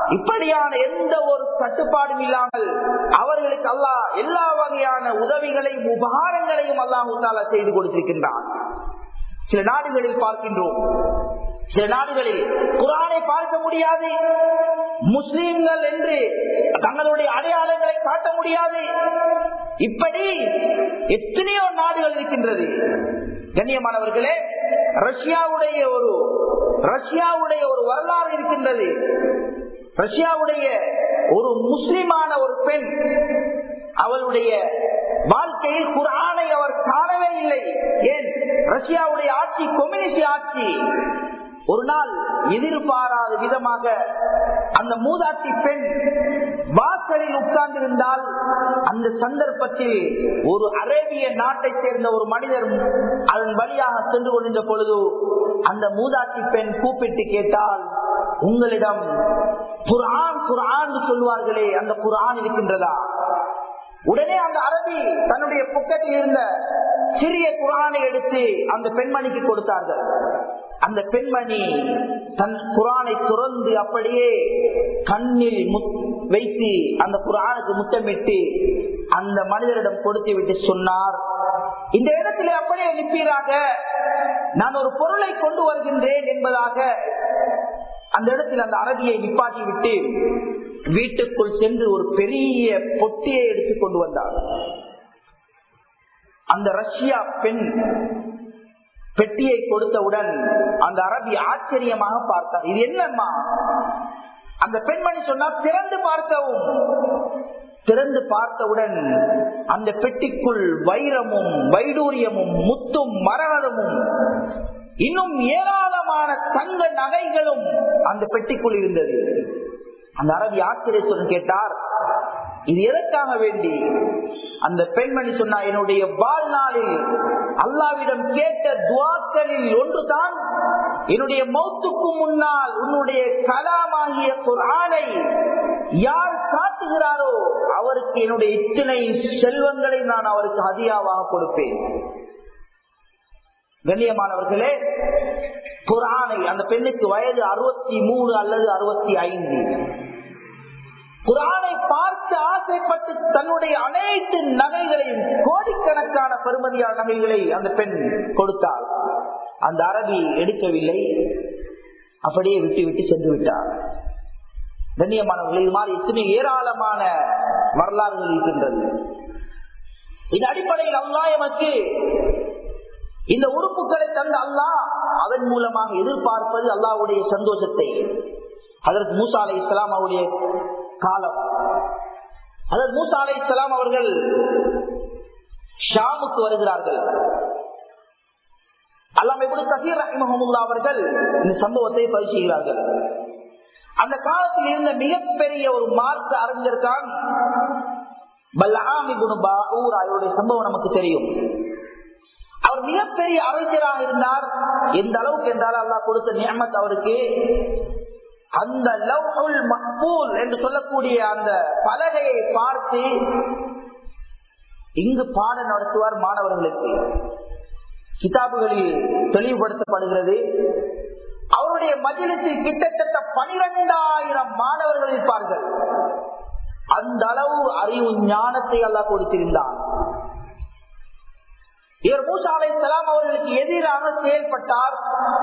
S1: இப்படியான எந்த ஒரு கட்டுப்பாடும் இல்லாமல் அவர்களுக்கு அல்லாஹ் எல்லா வகையான உதவிகளையும் உபகாரங்களையும் அல்லாஹு தாலா செய்து கொடுத்திருக்கின்றான் சில நாடுகளில் பார்க்கின்றோம் சில நாடுகளில் குரானை பார்க்க முடியாது முஸ்லிம்கள் என்று தங்களுடைய அடையாளங்களை காட்ட முடியாது இப்படி எத்தனையோ நாடுகள் இருக்கின்றது கண்ணியமானவர்களே ரஷ்யாவுடைய ஒரு ரஷ்யாவுடைய ஒரு வரலாறு இருக்கின்றது ரஷ்யாவுடைய ஒரு முஸ்லிமான ஒரு பெண் அவளுடைய வாழ்க்கையில் குரானை அவர் காணவே இல்லை ஏன் ரஷ்யாவுடைய ஆட்சி கம்யூனிஸ்ட் ஆட்சி ஒரு நாள் எதிர்பாராத விதமாக அந்த மூதாட்சி பெண் வாசலில் உட்கார்ந்திருந்தால் அந்த சந்தர்ப்பத்தில் ஒரு அரேபிய நாட்டை சேர்ந்த ஒரு மனிதர் அதன் வழியாக சென்று கொண்டிருந்த பொழுது அந்த மூதாட்சி பெண் கூப்பிட்டு கேட்டால் உங்களிடம் குரான் குரான் சொல்வார்களே அந்த குரான் இருக்கின்றதா உடனே அந்த அரபி தன்னுடைய பொக்கெட்டில் இருந்த சிறிய குரானை எடுத்து அந்த பெண்மணிக்கு கொடுத்தார்கள் அந்த பெண்மணி தன் குரானை துறந்து அப்படியே கண்ணில் வைத்து அந்த குரானுக்கு முத்தமிட்டு அந்த மனிதரிடம் கொடுத்து விட்டு சொன்னார் இந்த இடத்திலே அப்படியே நிற்பீராக நான் ஒரு பொருளை கொண்டு வருகின்றேன் என்பதாக அந்த இடத்தில் அந்த அரபியை நிப்பாட்டி விட்டு வீட்டுக்குள் சென்று ஒரு பெரிய பொட்டியை எடுத்து கொண்டு வந்தார் அந்த ரஷ்யா பெண் பெட்டியை கொடுத்தவுடன் அந்த அரபி ஆச்சரியமாக பார்த்தார் இது என்னம்மா அந்த பெண்மணி சொன்னால் திறந்து பார்க்கவும் திறந்து பார்த்தவுடன் அந்த பெட்டிக்குள் வைரமும் வைடூரியமும் முத்தும் மரகதமும் இன்னும் ஏராளமான தங்க நகைகளும் அந்த பெட்டிக்குள் இருந்தது அந்த அரபி ஆச்சரியத்துடன் கேட்டார் இது எதற்காக வேண்டி அந்த பெண்மணி சொன்னா என்னுடைய வாழ்நாளில் அல்லாவிடம் கேட்ட துவாக்களில் ஒன்றுதான் என்னுடைய மௌத்துக்கு முன்னால் உன்னுடைய கலாமாகிய குரானை யார் காட்டுகிறாரோ அவருக்கு என்னுடைய இத்தனை செல்வங்களை நான் அவருக்கு அதிகாவாக கொடுப்பேன் கண்ணியமானவர்களே குரானை அந்த பெண்ணுக்கு வயது அறுபத்தி மூணு அல்லது அறுபத்தி ஐந்து குரானை பார்த்து ஆசைப்பட்டு தன்னுடைய அனைத்து நகைகளையும் கோடிக்கணக்கான பெருமதியான நகைகளை அந்த பெண் கொடுத்தாள் அந்த அரபி எடுக்கவில்லை அப்படியே விட்டு விட்டு சென்று விட்டார் கண்ணியமானவர்கள் இது மாதிரி எத்தனை ஏராளமான வரலாறுகள் இருக்கின்றது இந்த அடிப்படையில் அல்லா எமக்கு இந்த உறுப்புகளை தந்த அல்லாஹ் அதன் மூலமாக எதிர்பார்ப்பது அல்லாவுடைய சந்தோஷத்தை அதற்கு மூசா அலை இஸ்லாம் அவருடைய காலம் அதற்கு மூசா அலை இஸ்லாம் அவர்கள் ஷாமுக்கு வருகிறார்கள் அல்லாம இப்படி கசீர் ரஹிமஹமுல்லா அவர்கள் இந்த சம்பவத்தை பதிவு செய்கிறார்கள் அந்த காலத்தில் இருந்த மிகப்பெரிய ஒரு மார்க்க அறிஞர் தான் அவருடைய சம்பவம் நமக்கு தெரியும் அவர் மிகப்பெரிய அறிஞராக இருந்தார் எந்த அளவுக்கு என்றால் அல்லாஹ் கொடுத்த நியமத் அவருக்கு அந்த லவ்ஹுல் மக்பூல் என்று சொல்லக்கூடிய அந்த பலகையை பார்த்து இங்கு பாடம் நடத்துவார் மாணவர்களுக்கு கிதாபுகளில் தெளிவுபடுத்தப்படுகிறது அவருடைய மஜிலத்தில் கிட்டத்தட்ட பனிரெண்டாயிரம் மாணவர்கள் இருப்பார்கள் அந்த அளவு அறிவு ஞானத்தை அல்லாஹ் கொடுத்திருந்தார் இவர் மூசா அலை சலாம் அவர்களுக்கு எதிராக செயல்பட்டார்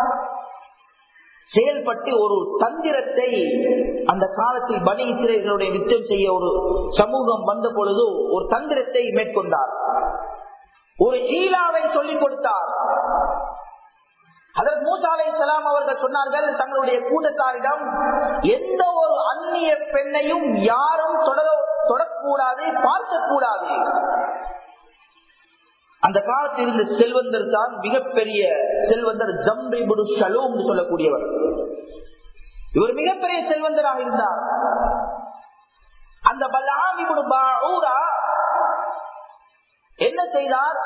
S1: செயல்பட்டு ஒரு தந்திரத்தை அந்த காலத்தில் பனி இசிறைகளுடைய யுத்தம் செய்ய ஒரு சமூகம் வந்த பொழுது ஒரு தந்திரத்தை மேற்கொண்டார் ஒரு ஈலாவை சொல்லிக் கொடுத்தார் அதற்கு மூசா அலை சலாம் அவர்கள் சொன்னார்கள் தங்களுடைய கூட்டத்தாரிடம் எந்த ஒரு அந்நிய பெண்ணையும் யாரும் தொடர தொடக்கூடாது பார்க்கக்கூடாது அந்த காலத்தில் இருந்த செல்வந்தர் தான் மிகப்பெரிய செல்வந்தர் ஜம்பிபுடு ஷலூம் சொல்லக்கூடியவர் இவர் மிகப்பெரிய செல்வந்தராக இருந்தார் அந்த பல்லாமிபுடு பாஊரா என்ன செய்தார்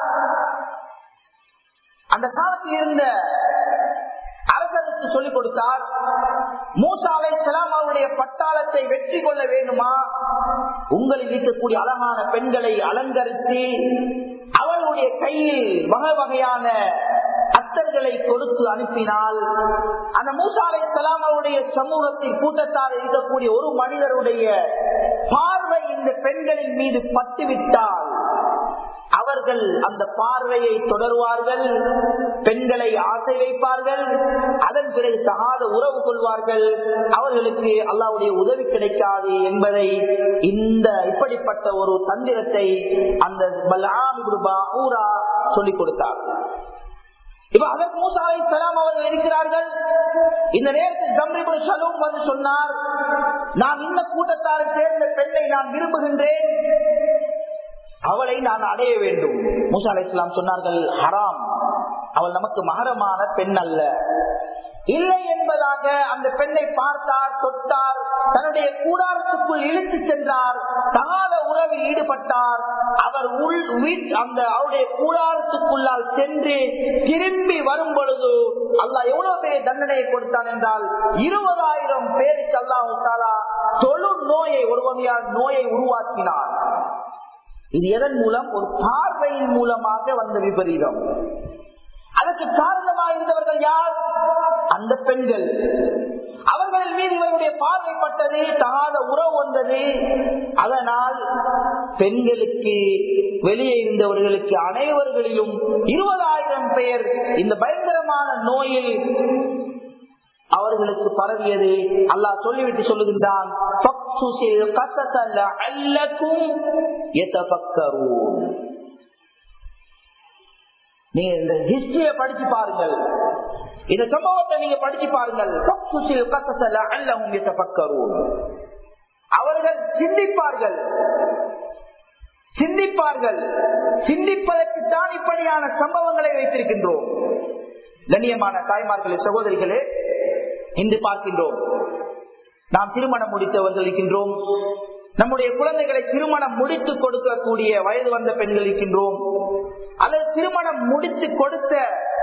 S1: அந்த காலத்தில் இருந்த அரசனுக்கு சொல்லிக் கொடுத்தார் மூசா அலை சலாம் அவருடைய பட்டாளத்தை வெற்றி கொள்ள வேண்டுமா உங்களில் இருக்கக்கூடிய அழகான பெண்களை அலங்கரித்து அவர்களுடைய கையில் வகை வகையான கத்தர்களை கொடுத்து அனுப்பினால் அந்த மூசாலை அவருடைய சமூகத்தில் கூட்டத்தால் இருக்கக்கூடிய ஒரு மனிதருடைய பார்வை இந்த பெண்களின் மீது பட்டுவிட்டால் அவர்கள் அந்த பார்வையை தொடருவார்கள் பெண்களை ஆசை வைப்பார்கள் அதன் பிறகு தகாத உறவு கொள்வார்கள் அவர்களுக்கு அல்லாவுடைய உதவி கிடைக்காது என்பதை இந்த இப்படிப்பட்ட ஒரு தந்திரத்தை அந்த ஊரா சொல்லிக் கொடுத்தார் இப்ப அதற்கு மூசா அலை அவர்கள் இருக்கிறார்கள் இந்த நேரத்தில் ஜம்ரிபுல் ஷலூம் வந்து சொன்னார் நான் இந்த கூட்டத்தாரை சேர்ந்த பெண்ணை நான் விரும்புகின்றேன் அவளை நான் அடைய வேண்டும் மூசா அலை இஸ்லாம் சொன்னார்கள் ஹராம் அவள் நமக்கு மகரமான பெண் அல்ல இல்லை என்பதாக அந்த பெண்ணை பார்த்தார் தொட்டார் தன்னுடைய கூடாரத்துக்குள் இழுத்து சென்றார் தகாத உறவில் ஈடுபட்டார் அவர் உள் அந்த அவருடைய கூடாரத்துக்குள்ளால் சென்று திரும்பி வரும் பொழுது அல்லாஹ் எவ்வளவு பெரிய தண்டனையை கொடுத்தான் என்றால் இருபதாயிரம் பேருக்கு அல்லாஹாலா தொழு நோயை ஒரு வகையான நோயை உருவாக்கினார் இது எதன் மூலம் ஒரு பார்வையின் மூலமாக வந்த விபரீதம் அதற்கு காரணமாக இருந்தவர்கள் யார் அந்த பெண்கள் அவர்கள் மீது இவருடைய பார்வைப்பட்டது தகாத உறவு வந்தது அதனால் பெண்களுக்கு வெளியே இருந்தவர்களுக்கு அனைவர்களிலும் இருபதாயிரம் பேர் இந்த பயங்கரமான நோயில் அவர்களுக்கு பரவியது அல்லாஹ் சொல்லிவிட்டு சொல்லுகின்றான் நீங்க இந்த ஹிஸ்டரிய படிச்சு பாருங்கள் இந்த சம்பவத்தை நீங்க படிச்சு பாருங்கள் அவர்கள் சிந்திப்பார்கள் சிந்திப்பார்கள் சிந்திப்பதற்கு தான் இப்படியான சம்பவங்களை வைத்திருக்கின்றோம் கண்ணியமான தாய்மார்களே சகோதரிகளே இன்று பார்க்கின்றோம் நாம் திருமணம் முடித்தவர்கள் இருக்கின்றோம் நம்முடைய குழந்தைகளை திருமணம் முடித்து கொடுக்கக்கூடிய வயது வந்த பெண்கள் இருக்கின்றோம் அல்லது திருமணம் முடித்து கொடுத்த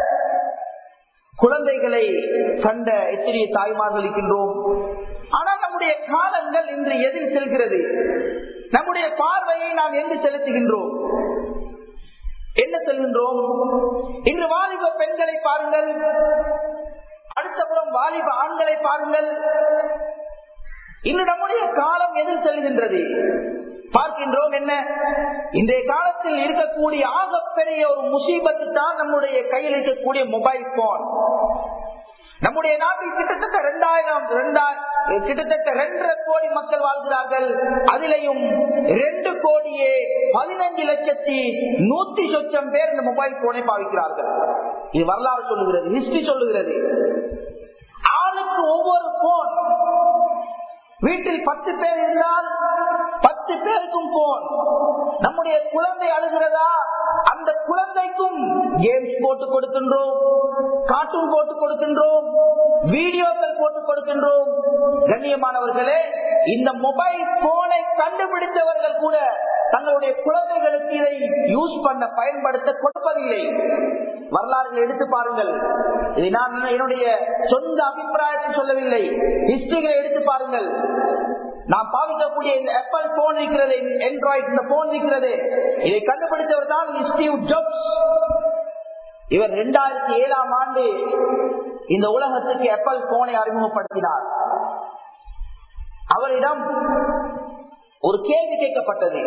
S1: குழந்தைகளை கண்ட எத்தனைய தாய்மார்கள் இருக்கின்றோம் ஆனால் நம்முடைய காலங்கள் இன்று எதில் செல்கிறது நம்முடைய பார்வையை நாம் எங்கு செலுத்துகின்றோம் என்ன செல்கின்றோம் இன்று வாலிப பெண்களை பாருங்கள் அடுத்தபுறம் வாலிப ஆண்களை பாருங்கள் இன்று நம்முடைய காலம் எதில் செல்கின்றது பார்க்கின்றோம் என்ன இன்றைய காலத்தில் இருக்கக்கூடிய ஆகப்பெரிய ஒரு முசீபத்து தான் நம்முடைய கையில் இருக்கக்கூடிய மொபைல் போன் நம்முடைய நாட்டில் கிட்டத்தட்ட இரண்டாயிரம் கிட்டத்தட்ட ரெண்டரை கோடி மக்கள் வாழ்கிறார்கள் அதிலையும் ரெண்டு கோடியே பதினஞ்சு லட்சத்தி நூத்தி சொச்சம் பேர் இந்த மொபைல் போனை பாவிக்கிறார்கள் இது வரலாறு சொல்லுகிறது ஹிஸ்டரி சொல்லுகிறது ஆளுக்கு ஒவ்வொரு போன் வீட்டில் பத்து பேர் இருந்தால் பத்து பேருக்கும் போன் நம்முடைய குழந்தை அழுகிறதா அந்த குழந்தைக்கும் கேம்ஸ் போட்டு கொடுக்கின்றோம் கார்ட்டூன் போட்டு கொடுக்கின்றோம் வீடியோக்கள் போட்டு கொடுக்கின்றோம் கண்ணியமானவர்களே இந்த மொபைல் போனை கண்டுபிடித்தவர்கள் கூட தங்களுடைய குழந்தைகளுக்கு இதை யூஸ் பண்ண பயன்படுத்த கொடுப்பதில்லை வரலாறுகளை எடுத்து பாருங்கள் இதை நான் என்னுடைய சொந்த அபிப்பிராயத்தை சொல்லவில்லை ஹிஸ்டரிகளை எடுத்து பாருங்கள் நாம் பாவிக்கக்கூடிய இந்த ஆப்பிள் போன் இருக்கிறது ஆண்ட்ராய்டு இந்த போன் இருக்கிறது இதை கண்டுபிடித்தவர் தான் ஸ்டீவ் ஜாப்ஸ் இவர் இரண்டாயிரத்தி ஏழாம் ஆண்டு இந்த உலகத்துக்கு ஆப்பிள் போனை அறிமுகப்படுத்தினார் அவரிடம் ஒரு கேள்வி கேட்கப்பட்டது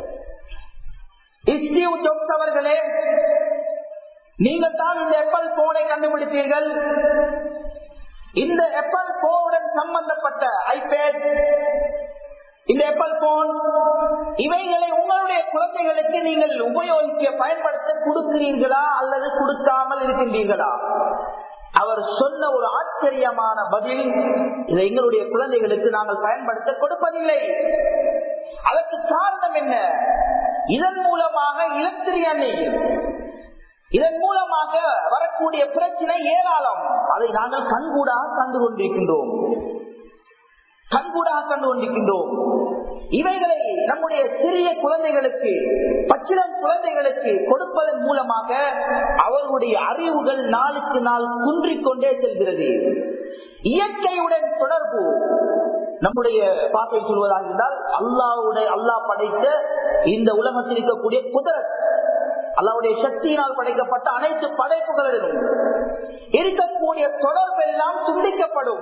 S1: ஸ்டீவ் ஜாப்ஸ் அவர்களே நீங்கள் தான் இந்த ஆப்பிள் போனை கண்டுபிடித்தீர்கள் இந்த ஆப்பிள் போனுடன் சம்பந்தப்பட்ட ஐபேட் இந்த ஆப்பிள் போன் இவைகளை உங்களுடைய குழந்தைகளுக்கு நீங்கள் உபயோகிக்க பயன்படுத்த கொடுக்கிறீர்களா அல்லது கொடுக்காமல் இருக்கின்றீர்களா அவர் சொன்ன ஒரு ஆச்சரியமான பதில் இதை எங்களுடைய குழந்தைகளுக்கு நாங்கள் பயன்படுத்த கொடுப்பதில்லை அதற்கு காரணம் என்ன இதன் மூலமாக இலத்திரியானை இதன் மூலமாக வரக்கூடிய பிரச்சனை ஏராளம் அதை நாங்கள் கண்கூடாக கண்டு கொண்டிருக்கின்றோம் கண்கூடாக கண்டு கொண்டிருக்கின்றோம் இவைகளை நம்முடைய சிறிய குழந்தைகளுக்கு பச்சிலம் குழந்தைகளுக்கு கொடுப்பதன் மூலமாக அவர்களுடைய அறிவுகள் நாளுக்கு நாள் குன்றிக் கொண்டே செல்கிறது இயற்கையுடன் தொடர்பு நம்முடைய பாப்பை சொல்வதாக இருந்தால் அல்லாவுடைய அல்லாஹ் படைத்த இந்த உலகத்தில் இருக்கக்கூடிய குதிரத் அல்லாவுடைய சக்தியினால் படைக்கப்பட்ட அனைத்து படைப்புகளிலும் இருக்கக்கூடிய தொடர்பெல்லாம் துண்டிக்கப்படும்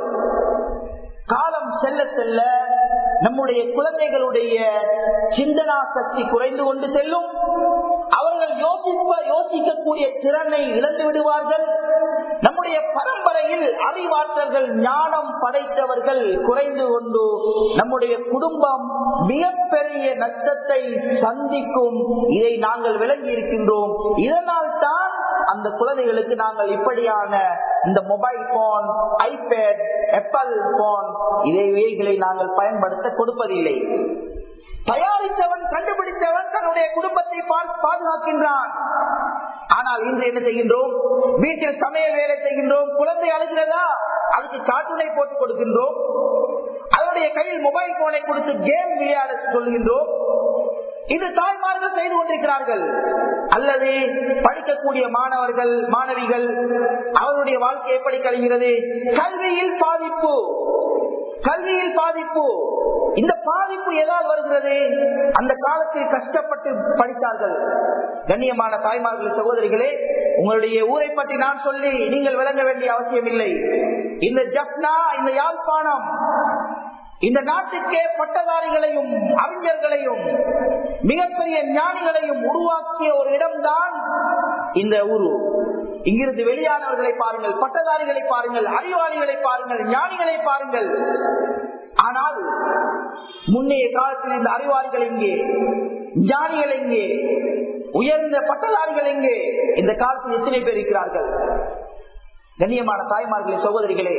S1: காலம் செல்ல செல்ல நம்முடைய குழந்தைகளுடைய சிந்தனா சக்தி குறைந்து கொண்டு செல்லும் அவர்கள் யோசிப்ப யோசிக்கக்கூடிய திறனை இழந்து விடுவார்கள் நம்முடைய பரம்பரையில் அறிவாற்றல்கள் ஞானம் படைத்தவர்கள் குறைந்து கொண்டு நம்முடைய குடும்பம் மிகப்பெரிய நஷ்டத்தை சந்திக்கும் இதை நாங்கள் விளங்கி இருக்கின்றோம் இதனால் தான் அந்த குழந்தைகளுக்கு நாங்கள் இப்படியான இந்த mobile phone iPad Apple phone இதைகளை நாங்கள் பயன்படுத்த கொடுப்பதில்லை தயாரித்தவன் கண்டுபிடித்தவன் தன்னுடைய குடும்பத்தை பாதுகாக்கின்றான் ஆனால் இன்று என்ன செய்கின்றோம் வீட்டில் சமையல் வேலை செய்கின்றோம் குழந்தை அழுகிறதா அதுக்கு காட்டுனை போட்டு கொடுக்கின்றோம் அதனுடைய கையில் மொபைல் போனை கொடுத்து கேம் விளையாட சொல்கின்றோம் இது தாய்மார்கள் செய்து கொண்டிருக்கிறார்கள் அல்லது படிக்கக்கூடிய மாணவர்கள் மாணவிகள் அவருடைய வாழ்க்கை எப்படி கழிகிறது கல்வியில் பாதிப்பு கல்வியில் பாதிப்பு இந்த பாதிப்பு ஏதாவது வருகிறது அந்த காலத்தில் கஷ்டப்பட்டு படித்தார்கள் கண்ணியமான தாய்மார்கள் சகோதரிகளே உங்களுடைய ஊரை பற்றி நான் சொல்லி நீங்கள் விளங்க வேண்டிய அவசியம் இல்லை இந்த ஜப்னா இந்த யாழ்ப்பாணம் இந்த நாட்டுக்கே பட்டதாரிகளையும் அறிஞர்களையும் மிகப்பெரிய ஞானிகளையும் உருவாக்கிய ஒரு இடம்தான் இந்த ஊரு இங்கிருந்து வெளியானவர்களை பாருங்கள் பட்டதாரிகளை பாருங்கள் அறிவாளிகளை பாருங்கள் ஞானிகளை பாருங்கள் ஆனால் முன்னைய காலத்தில் இந்த அறிவாளிகள் எங்கே ஞானிகள் எங்கே உயர்ந்த பட்டதாரிகள் எங்கே இந்த காலத்தில் எத்தனை பேர் இருக்கிறார்கள் கண்ணியமான தாய்மார்களே சகோதரிகளே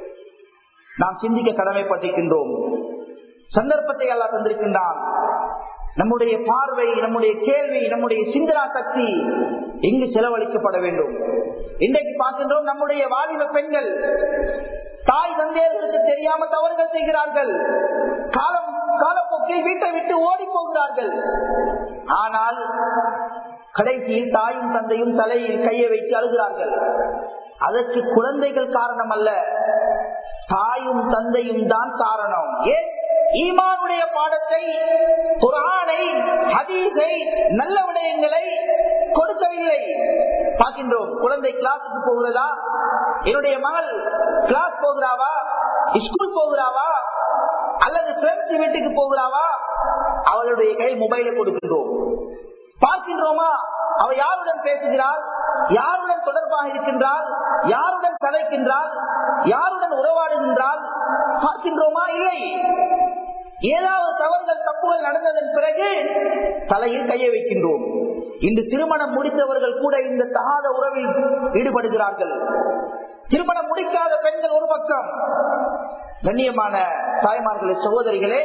S1: நாம் சிந்திக்க கடமைப்பட்டிருக்கின்றோம் சந்தர்ப்பத்தை எல்லாம் தந்திருக்கின்றான் நம்முடைய பார்வை நம்முடைய கேள்வி நம்முடைய சிந்தனா சக்தி எங்கு செலவழிக்கப்பட வேண்டும் இன்றைக்கு பார்க்கின்றோம் நம்முடைய வாலிப பெண்கள் தாய் தந்தையர்களுக்கு தெரியாம தவறுகள் செய்கிறார்கள் காலம் காலப்போக்கில் வீட்டை விட்டு ஓடி போகிறார்கள் ஆனால் கடைசியில் தாயும் தந்தையும் தலையில் கையை வைத்து அழுகிறார்கள் அதற்கு குழந்தைகள் காரணம் அல்ல தாயும் தந்தையும் தான் காரணம் ஏன் ஈமானுடைய பாடத்தை குரானை ஹதீஸை நல்ல விடயங்களை கொடுக்கவில்லை பார்க்கின்றோம் குழந்தை கிளாஸுக்கு போகிறதா என்னுடைய மகள் கிளாஸ் போகிறாவா ஸ்கூல் போகிறாவா அல்லது ஃப்ரெண்ட்ஸ் வீட்டுக்கு போகிறாவா அவளுடைய கையில் மொபைலை கொடுக்கின்றோம் பார்க்கின்றோமா அவ யாருடன் பேசுகிறாள் யாருடன் தொடர்பாக இருக்கின்றாள் யாருடன் கதைக்கின்றாள் யாருடன் உறவாடுகின்றாள் பார்க்கின்றோமா இல்லை ஏதாவது தவறுகள் தப்புகள் நடந்ததன் பிறகு தலையில் கையை வைக்கின்றோம் இன்று திருமணம் முடித்தவர்கள் கூட இந்த தகாத உறவில் ஈடுபடுகிறார்கள் திருமணம் முடிக்காத பெண்கள் ஒரு பக்கம் கண்ணியமான தாய்மார்களே சகோதரிகளே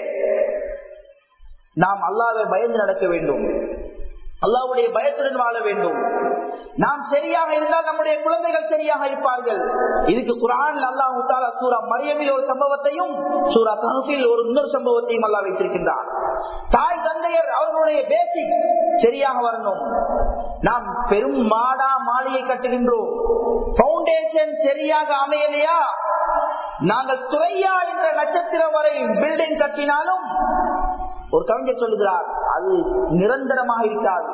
S1: நாம் அல்லாவை பயந்து நடக்க வேண்டும் அல்லாவுடைய பயத்துடன் வாழ வேண்டும் நாம் சரியாக இருந்தால் நம்முடைய குழந்தைகள் சரியாக இருப்பார்கள் இதுக்கு குரான் அல்லாஹு தாலா சூரா மரியமில் ஒரு சம்பவத்தையும் சூரா கனுப்பில் ஒரு இன்னொரு சம்பவத்தையும் அல்லா வைத்திருக்கின்றார் தாய் தந்தையர் அவர்களுடைய பேசிக் சரியாக வரணும் நாம் பெரும் மாடா மாளிகை கட்டுகின்றோம் பவுண்டேஷன் சரியாக அமையலையா நாங்கள் துறையா என்ற நட்சத்திரம் வரை பில்டிங் கட்டினாலும் ஒரு கவிஞர் சொல்லுகிறார் அது நிரந்தரமாக இருக்காது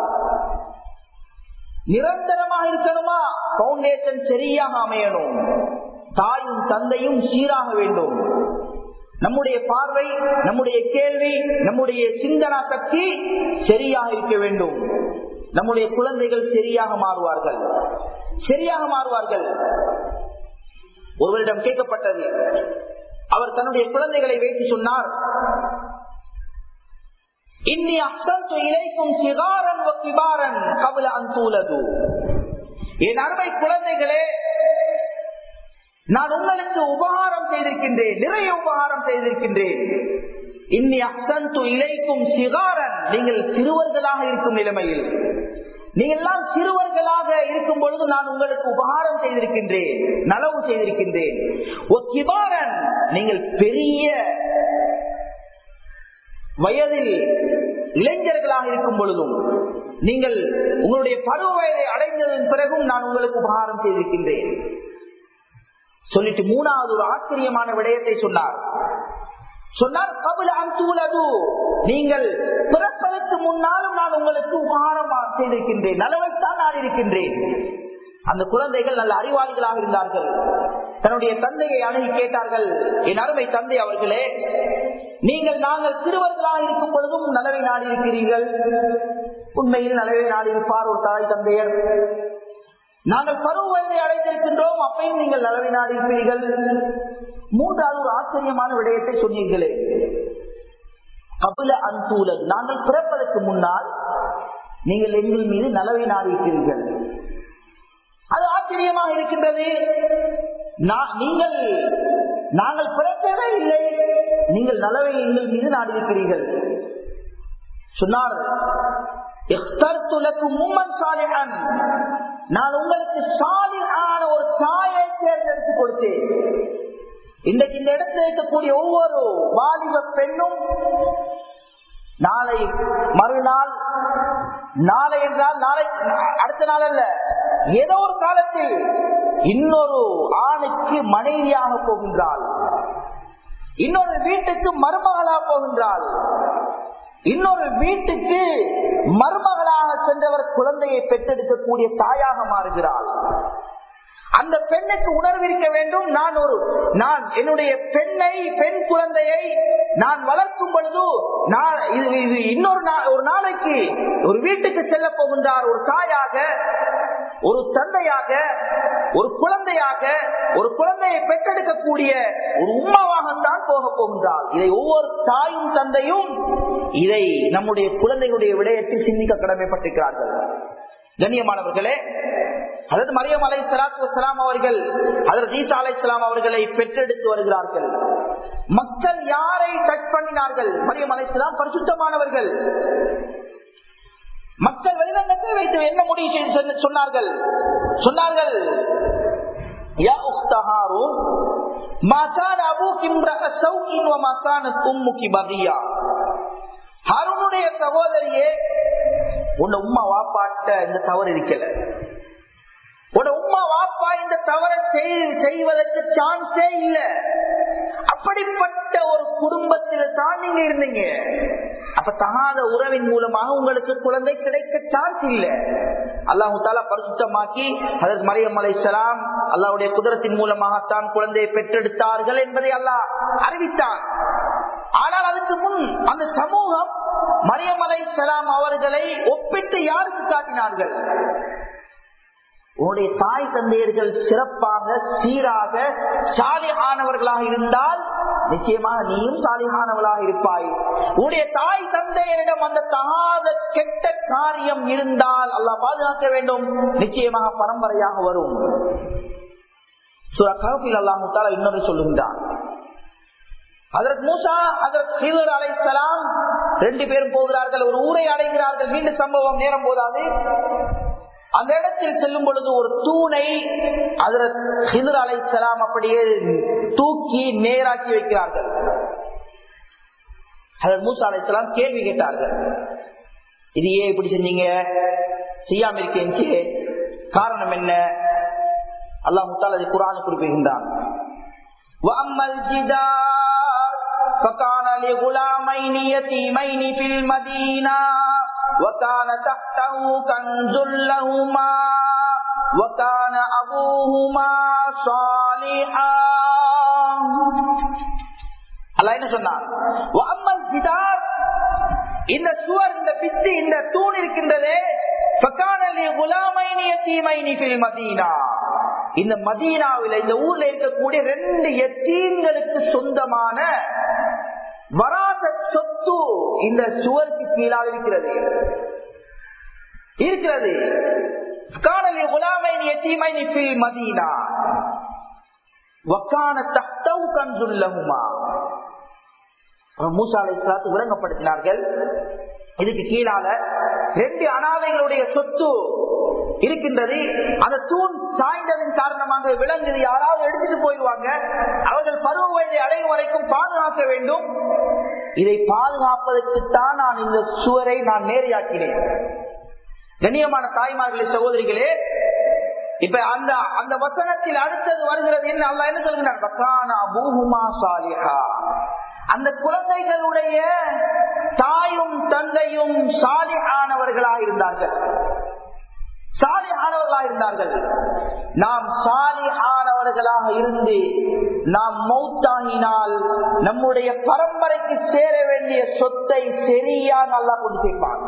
S1: நிரந்தரமாக இருக்கணுமா பவுண்டேஷன் சரியாக அமையணும் தாயும் தந்தையும் சீராக வேண்டும் நம்முடைய பார்வை நம்முடைய கேள்வி நம்முடைய சிந்தனா சக்தி சரியாக இருக்க வேண்டும் நம்முடைய குழந்தைகள் சரியாக மாறுவார்கள் சரியாக மாறுவார்கள் ஒருவரிடம் கேட்கப்பட்டது அவர் தன்னுடைய குழந்தைகளை வைத்து சொன்னார் இன்னி அசந்து இலைக்கும் சிகாரன் கிபாரன் கபில அந்தூலது என் அருமை குழந்தைகளே நான் உங்களுக்கு உபகாரம் செய்திருக்கின்றேன் நிறைய உபகாரம் செய்திருக்கின்றேன் இன்னி அசந்து இலைக்கும் சிகாரன் நீங்கள் சிறுவர்களாக இருக்கும் நிலைமையில் நீங்கள் எல்லாம் சிறுவர்களாக இருக்கும் பொழுது நான் உங்களுக்கு உபகாரம் செய்திருக்கின்றேன் நலவு செய்திருக்கின்றேன் கிபாரன் நீங்கள் பெரிய வயதில் இளைஞர்களாக இருக்கும் பொழுதும் நீங்கள் உங்களுடைய பருவ வயதை அடைந்ததன் பிறகும் நான் உங்களுக்கு உபகாரம் செய்திருக்கின்றேன் சொல்லிட்டு மூணாவது ஒரு ஆச்சரியமான விடயத்தை சொன்னார் சொன்னார் கபில் அந்தூலது நீங்கள் பிறப்பதற்கு முன்னாலும் நான் உங்களுக்கு உபகாரம் செய்திருக்கின்றேன் நலவைத்தான் நான் இருக்கின்றேன் அந்த குழந்தைகள் நல்ல அறிவாளிகளாக இருந்தார்கள் தன்னுடைய தந்தையை அணுகி கேட்டார்கள் என் அருமை தந்தை அவர்களே நீங்கள் நாங்கள் சிறுவர்களாக இருக்கும் பொழுதும் நலவை நாடி இருக்கிறீர்கள் உண்மையில் நலவை நாடி இருப்பார் ஒரு தாய் தந்தையர் நாங்கள் பருவத்தை அடைந்திருக்கின்றோம் அப்பையும் நீங்கள் நலவை நாடி இருப்பீர்கள் மூன்றாவது ஒரு ஆச்சரியமான விடயத்தை சொன்னீர்களே கபில அன்பூலன் நாங்கள் பிறப்பதற்கு முன்னால் நீங்கள் எங்கள் மீது நலவை நாடி இருக்கிறீர்கள் அது ஆச்சரியமாக இருக்கின்றது நீங்கள் நாங்கள் பிறக்கவே இல்லை நீங்கள் நலவை எங்கள் மீது நாடியிருக்கிறீர்கள் சொன்னார் நான் உங்களுக்கு சாலியான ஒரு தாயை தேர்ந்தெடுத்து கொடுத்தேன் இன்றைக்கு இந்த இடத்தில் இருக்கக்கூடிய ஒவ்வொரு வாலிப பெண்ணும் நாளை மறுநாள் நாளை என்றால் நாளை அடுத்த நாள் அல்ல ஏதோ ஒரு காலத்தில் இன்னொரு ஆணுக்கு மனைவியாக போகின்றாள் இன்னொரு வீட்டுக்கு மருமகளாக போகின்றாள் இன்னொரு வீட்டுக்கு மருமகளாக சென்றவர் குழந்தையை பெற்றெடுக்கக்கூடிய தாயாக மாறுகிறாள் அந்த பெண்ணுக்கு உணர்வு இருக்க வேண்டும் நான் ஒரு நான் என்னுடைய பெண்ணை பெண் குழந்தையை நான் வளர்க்கும் பொழுது நான் இது இது இன்னொரு ஒரு நாளைக்கு ஒரு வீட்டுக்கு செல்ல போகின்றார் ஒரு தாயாக ஒரு தந்தையாக ஒரு குழந்தையாக ஒரு குழந்தையை பெற்றெடுக்கக்கூடிய ஒரு உமாவாகத்தான் போக போகின்றார் இதை ஒவ்வொரு தாயும் தந்தையும் இதை நம்முடைய குழந்தைகளுடைய விடயத்தில் சிந்திக்க கடமைப்பட்டிருக்கிறார்கள் கண்ணியமானவர்களே அதாவது மரியம் அலை சலாத்து வலாம் அவர்கள் அதற்கு ஈசா அலை சலாம் அவர்களை பெற்றெடுத்து வருகிறார்கள் மக்கள் யாரை கட் பண்ணினார்கள் மரியம் அலை சலாம் பரிசுத்தமானவர்கள் மக்கள் வெளிநங்கத்தை வைத்து என்ன முடிவு செய்து சொன்னார்கள் சொன்னார்கள் யா உக்தஹாரும் ما كان ابوك امرأ سوء وما كانت امك بغيا ஹாரூனுடைய சகோதரியே உன்னை உம்மா வாப்பாட்ட இந்த தவறு இருக்கல உன உம்மா வாப்பா இந்த தவறை செய்வதற்கு சான்ஸே இல்ல அப்படிப்பட்ட ஒரு குடும்பத்தில் தான் நீங்க இருந்தீங்க அப்ப தகாத உறவின் மூலமாக உங்களுக்கு குழந்தை கிடைக்க சான்ஸ் இல்ல அல்லாஹு தாலா பரிசுத்தமாக்கி அதற்கு மரியம் அலை சலாம் அல்லாவுடைய குதிரத்தின் மூலமாகத்தான் குழந்தையை பெற்றெடுத்தார்கள் என்பதை அல்லாஹ் அறிவித்தார் ஆனால் அதுக்கு முன் அந்த சமூகம் மரியம் அலை சலாம் அவர்களை ஒப்பிட்டு யாருக்கு காட்டினார்கள் உன்னுடைய தாய் தந்தையர்கள் சிறப்பாக சீராக சாலிகானவர்களாக இருந்தால் நிச்சயமாக நீயும் சாலிகானவர்களாக இருப்பாய் உன்னுடைய தாய் தந்தையரிடம் அந்த தகாத கெட்ட காரியம் இருந்தால் அல்லாஹ் பாதுகாக்க வேண்டும் நிச்சயமாக பரம்பரையாக வரும் அல்லாஹு இன்னொரு சொல்லுகின்றான் அதற்கு மூசா அதற்கு சீவர் அலைசலாம் ரெண்டு பேரும் போகிறார்கள் ஒரு ஊரை அடைகிறார்கள் மீண்டும் சம்பவம் நேரம் போதாது அந்த இடத்தில் செல்லும் பொழுது ஒரு தூணை அதில் ஹிதர் அலைசலாம் அப்படியே தூக்கி நேராக்கி வைக்கிறார்கள் அதற்கு மூசா அலைசலாம் கேள்வி கேட்டார்கள் இது ஏன் இப்படி செஞ்சீங்க செய்யாம இருக்கேன் காரணம் என்ன அல்லாஹ் முத்தால் அதை குரான் குறிப்பிடுகின்றான் فكان لغلامين يتيمين في المدينة وكان تحته كنز لهما وكان أبوهما صالحا அல்ல என்ன சொன்னான் அம்மன் ஜிதார் இந்த சுவர் இந்த பித்து இந்த தூண் இருக்கின்றதே மதீனா இந்த மதீனாவில் இந்த ஊர்ல இருக்கக்கூடிய ரெண்டு எத்தீன்களுக்கு சொந்தமான வராத சொத்து இந்த சுவருக்கு கீழாக இருக்கிறது இருக்கிறது காணலி குலாமைன் எத்தீமைனி ஃபில் மதீனா வக்கான தக்தவு கன்சுல்லஹுமா மூசா அலை விளங்கப்படுத்தினார்கள் இதுக்கு கீழால ரெண்டு அனாதைகளுடைய சொத்து இருக்கின்றது அந்த தூண் சாய்ந்ததன் காரணமாக விலங்குது யாராவது எடுத்துட்டு போயிடுவாங்க அவர்கள் பருவ வயதை அடையும் வரைக்கும் பாதுகாக்க வேண்டும் இதை பாதுகாப்பதற்குத்தான் நான் இந்த சுவரை நான் நேரையாக்கினேன் கண்ணியமான தாய்மார்களே சகோதரிகளே இப்ப அந்த அந்த வசனத்தில் அடுத்தது வருகிறது என்ன அல்ல என்ன சொல்கிறார் பக்கானா பூஹுமா சாலிஹா அந்த குழந்தைகளுடைய தாயும் தந்தையும் சாலிஹானவர்களாக இருந்தார்கள் சாலிஹானவர்களாக இருந்தார்கள் நாம் சாலிஹானவர்களாக இருந்து நாம் மௌத்தாகினால் நம்முடைய பரம்பரைக்கு சேர வேண்டிய சொத்தை சரியா நல்லா கொண்டு சேர்ப்பான்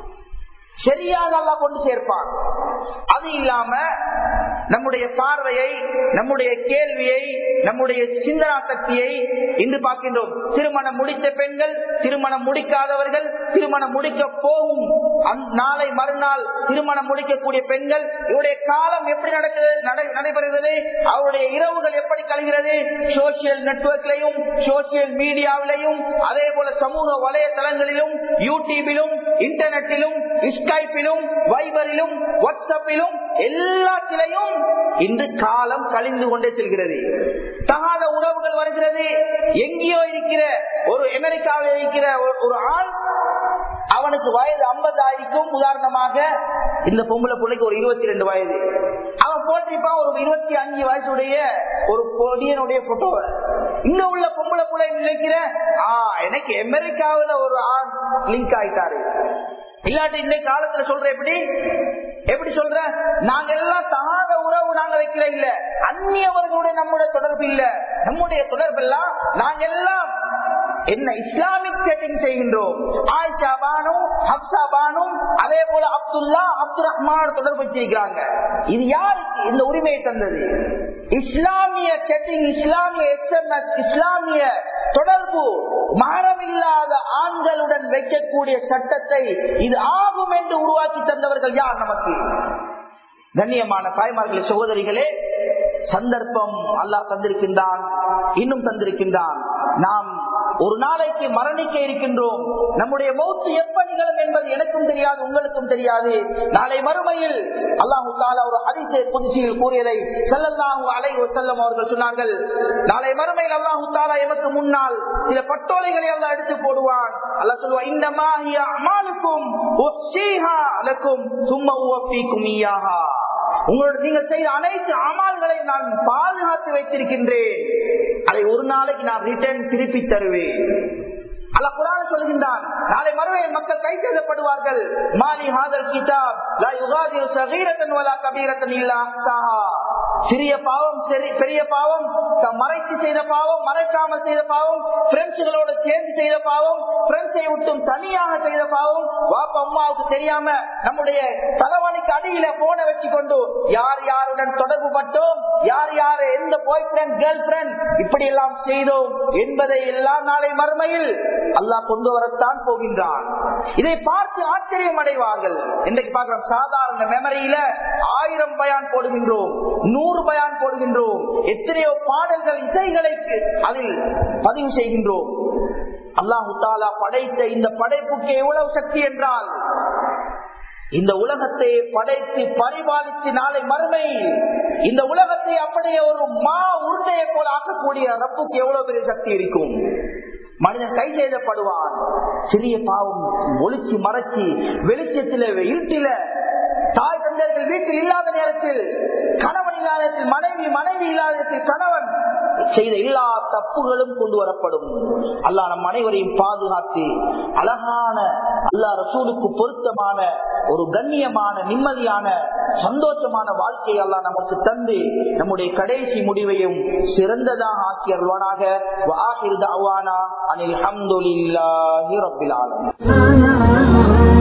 S1: சரியா நல்லா கொண்டு சேர்ப்பான் அது இல்லாம நம்முடைய பார்வையை நம்முடைய கேள்வியை நம்முடைய சிந்தனா சக்தியை இன்று பார்க்கின்றோம் திருமணம் முடித்த பெண்கள் திருமணம் முடிக்காதவர்கள் திருமணம் முடிக்க போகும் நாளை மறுநாள் திருமணம் முடிக்கக்கூடிய பெண்கள் இவருடைய காலம் எப்படி நடக்கிறது நடைபெறுகிறது அவருடைய இரவுகள் எப்படி கழிகிறது சோசியல் நெட்வொர்க்லையும் சோசியல் மீடியாவிலையும் அதே போல சமூக வலைதளங்களிலும் யூடியூபிலும் இன்டர்நெட்டிலும் ஸ்கைப்பிலும் வைபரிலும் வாட்ஸ்அப்பிலும் எல்லாத்திலையும் இன்று காலம் கழிந்து கொண்டே செல்கிறது தகாத உறவுகள் வருகிறது எங்கேயோ இருக்கிற ஒரு அமெரிக்காவில் இருக்கிற ஒரு ஆள் அவனுக்கு வயது ஐம்பது ஆயிருக்கும் உதாரணமாக இந்த பொம்பளை பிள்ளைக்கு ஒரு இருபத்தி ரெண்டு வயது அவன் போட்டிருப்பான் ஒரு இருபத்தி அஞ்சு வயசுடைய ஒரு பொடியனுடைய போட்டோ இங்க உள்ள பொம்பளை பிள்ளை நினைக்கிற எனக்கு அமெரிக்காவில் ஒரு ஆண் லிங்க் ஆயிட்டாரு இல்லாட்டி இந்த காலத்துல சொல்ற எப்படி எப்படி சொல்ற நாங்க எல்லாம் தகாத உறவு நாங்க வைக்கிற இல்ல அந்நியவர்களுடைய நம்முடைய தொடர்பு இல்ல நம்முடைய தொடர்பு எல்லாம் நாங்க எல்லாம் என்ன இஸ்லாமிக் செட்டிங் செய்கின்றோம் ஆயிஷா பானும் ஹப்சா பானும் அதே போல அப்துல்லா அப்துல் ரஹ்மான் தொடர்பு வச்சிருக்கிறாங்க இது யாருக்கு இந்த உரிமையை தந்தது இஸ்லாமிய செட்டிங் இஸ்லாமிய எஸ்எம்எஸ் இஸ்லாமிய தொடர்பு மரணமில்லாத ஆண்களுடன் வைக்கக்கூடிய சட்டத்தை இது ஆகும் என்று உருவாக்கி தந்தவர்கள் யார் நமக்கு கண்ணியமான தாய்மார்களே சகோதரிகளே சந்தர்ப்பம் அல்லாஹ் தந்திருக்கின்றான் இன்னும் தந்திருக்கின்றான் நாம் ஒரு நாளைக்கு மரணிக்க இருக்கின்றோம் நம்முடைய மௌத்து எப்ப நிகழும் என்பது எனக்கும் தெரியாது உங்களுக்கும் தெரியாது நாளை மறுமையில் அல்லாஹு தாலா ஒரு அதிசய புதுசியில் கூறியதை செல்லல்லாஹு அலை செல்லம் அவர்கள் சொன்னார்கள் நாளை மறுமையில் அல்லாஹு தாலா எமக்கு முன்னால் சில பட்டோலைகளை எல்லாம் எடுத்து போடுவான் அல்ல சொல்லுவா இந்த மாஹிய அமாலுக்கும் சும்மா உவப்பிக்கும் ஈயாகா உங்களோட நீங்கள் செய்த அனைத்து அமால்களையும் நான் பாதுகாத்து வைத்திருக்கின்றேன் அதை ஒரு நாளைக்கு நான் ரிட்டர்ன் திருப்பி தருவேன் அல்ல குரான் சொல்கின்றான் நாளை மறுவையில் மக்கள் கை செய்யப்படுவார்கள் மாலி ஹாதல் கிதாப் லா யுகாதிரு சகீரத்தன் வலா கபீரத்தன் இல்லா அஹ்சாஹா சிறிய பாவம் சரி பெரிய பாவம் மறைத்து செய்த பாவம் மறைக்காமல் செய்த பாவம் பிரெஞ்சுகளோட சேர்ந்து செய்த பாவம் பிரெஞ்சை விட்டும் தனியாக செய்த பாவம் வாப்பா அம்மாவுக்கு தெரியாம நம்முடைய தலைவலிக்கு அடியில போன வச்சு கொண்டு யார் யாருடன் தொடர்பு பட்டோம் யார் யார் எந்த பாய் ஃப்ரெண்ட் கேர்ள் ஃபிரெண்ட் இப்படி எல்லாம் செய்தோம் என்பதை எல்லாம் நாளை மறுமையில் அல்லாஹ் கொண்டு வரத்தான் போகின்றான் இதை பார்த்து ஆச்சரியம் அடைவார்கள் இன்றைக்கு பார்க்கிறோம் சாதாரண மெமரியில ஆயிரம் பயான் போடுகின்றோம் நூறு பயான் போடுகின்றோம் எத்தனையோ பாடல்கள் இசைகளை அதில் பதிவு செய்கின்றோம் அல்லாஹு தாலா படைத்த இந்த படைப்புக்கு எவ்வளவு சக்தி என்றால் இந்த உலகத்தை படைத்து பரிபாலித்து நாளை மறுமை இந்த உலகத்தை அப்படியே ஒரு மா உருண்டையை போல ஆக்கக்கூடிய ரப்புக்கு எவ்வளவு பெரிய சக்தி இருக்கும் மனிதன் கை செய்தப்படுவான் சிறிய பாவம் ஒளிச்சு மறைச்சி வெளிச்சத்தில இருட்டில தாய் தந்தையர்கள் வீட்டில் இல்லாத நேரத்தில் கணவன் இல்லாத நேரத்தில் மனைவி மனைவி இல்லாத நேரத்தில் கணவன் செய்த எல்லா தப்புகளும் கொண்டு வரப்படும் அல்லா நம் அனைவரையும் பாதுகாத்து அழகான அல்லா ரசூலுக்கு பொருத்தமான ஒரு கண்ணியமான நிம்மதியான சந்தோஷமான வாழ்க்கையை அல்லா நமக்கு தந்து நம்முடைய கடைசி முடிவையும் சிறந்ததாக ஆக்கி அருள்வானாக அனில் அஹமதுல்லாஹி ரபில் ஆலமீன்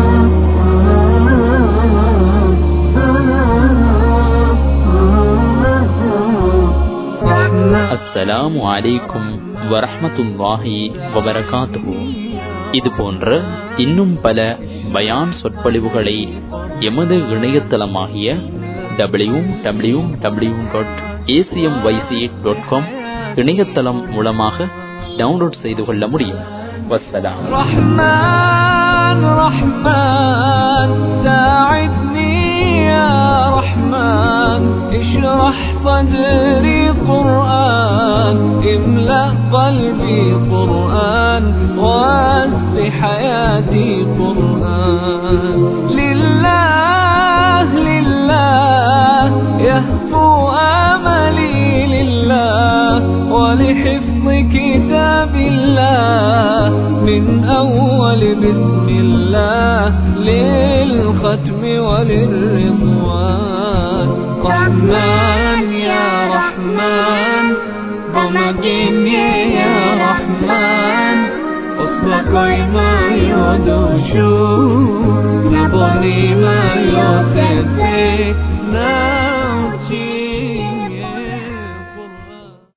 S2: அஸ்ஸலாமு அலைக்கும் வரஹமத்துல்லாஹி வபரகாத்துஹு இது போன்ற இன்னும் பல பயான் சொற்பொழிவுகளை எமது இணையதளமாகிய W W W dot ACM YC dot com இணையதளம் மூலமாக டவுன்லோட் செய்து கொள்ள முடியும் வசலாம்
S3: رحمن رحمن ساعدني يا رحمن اشرح صدري قرآن املأ قلبي قرآن واسع حياتي قرآن لله لله يهفو آملي لله ولحفظ كتاب الله من أول بسم الله للختم وللرضوان رحمن يا رحمن بمجيني يا رحمن أصدق ما يدوشو نبني ما يوسف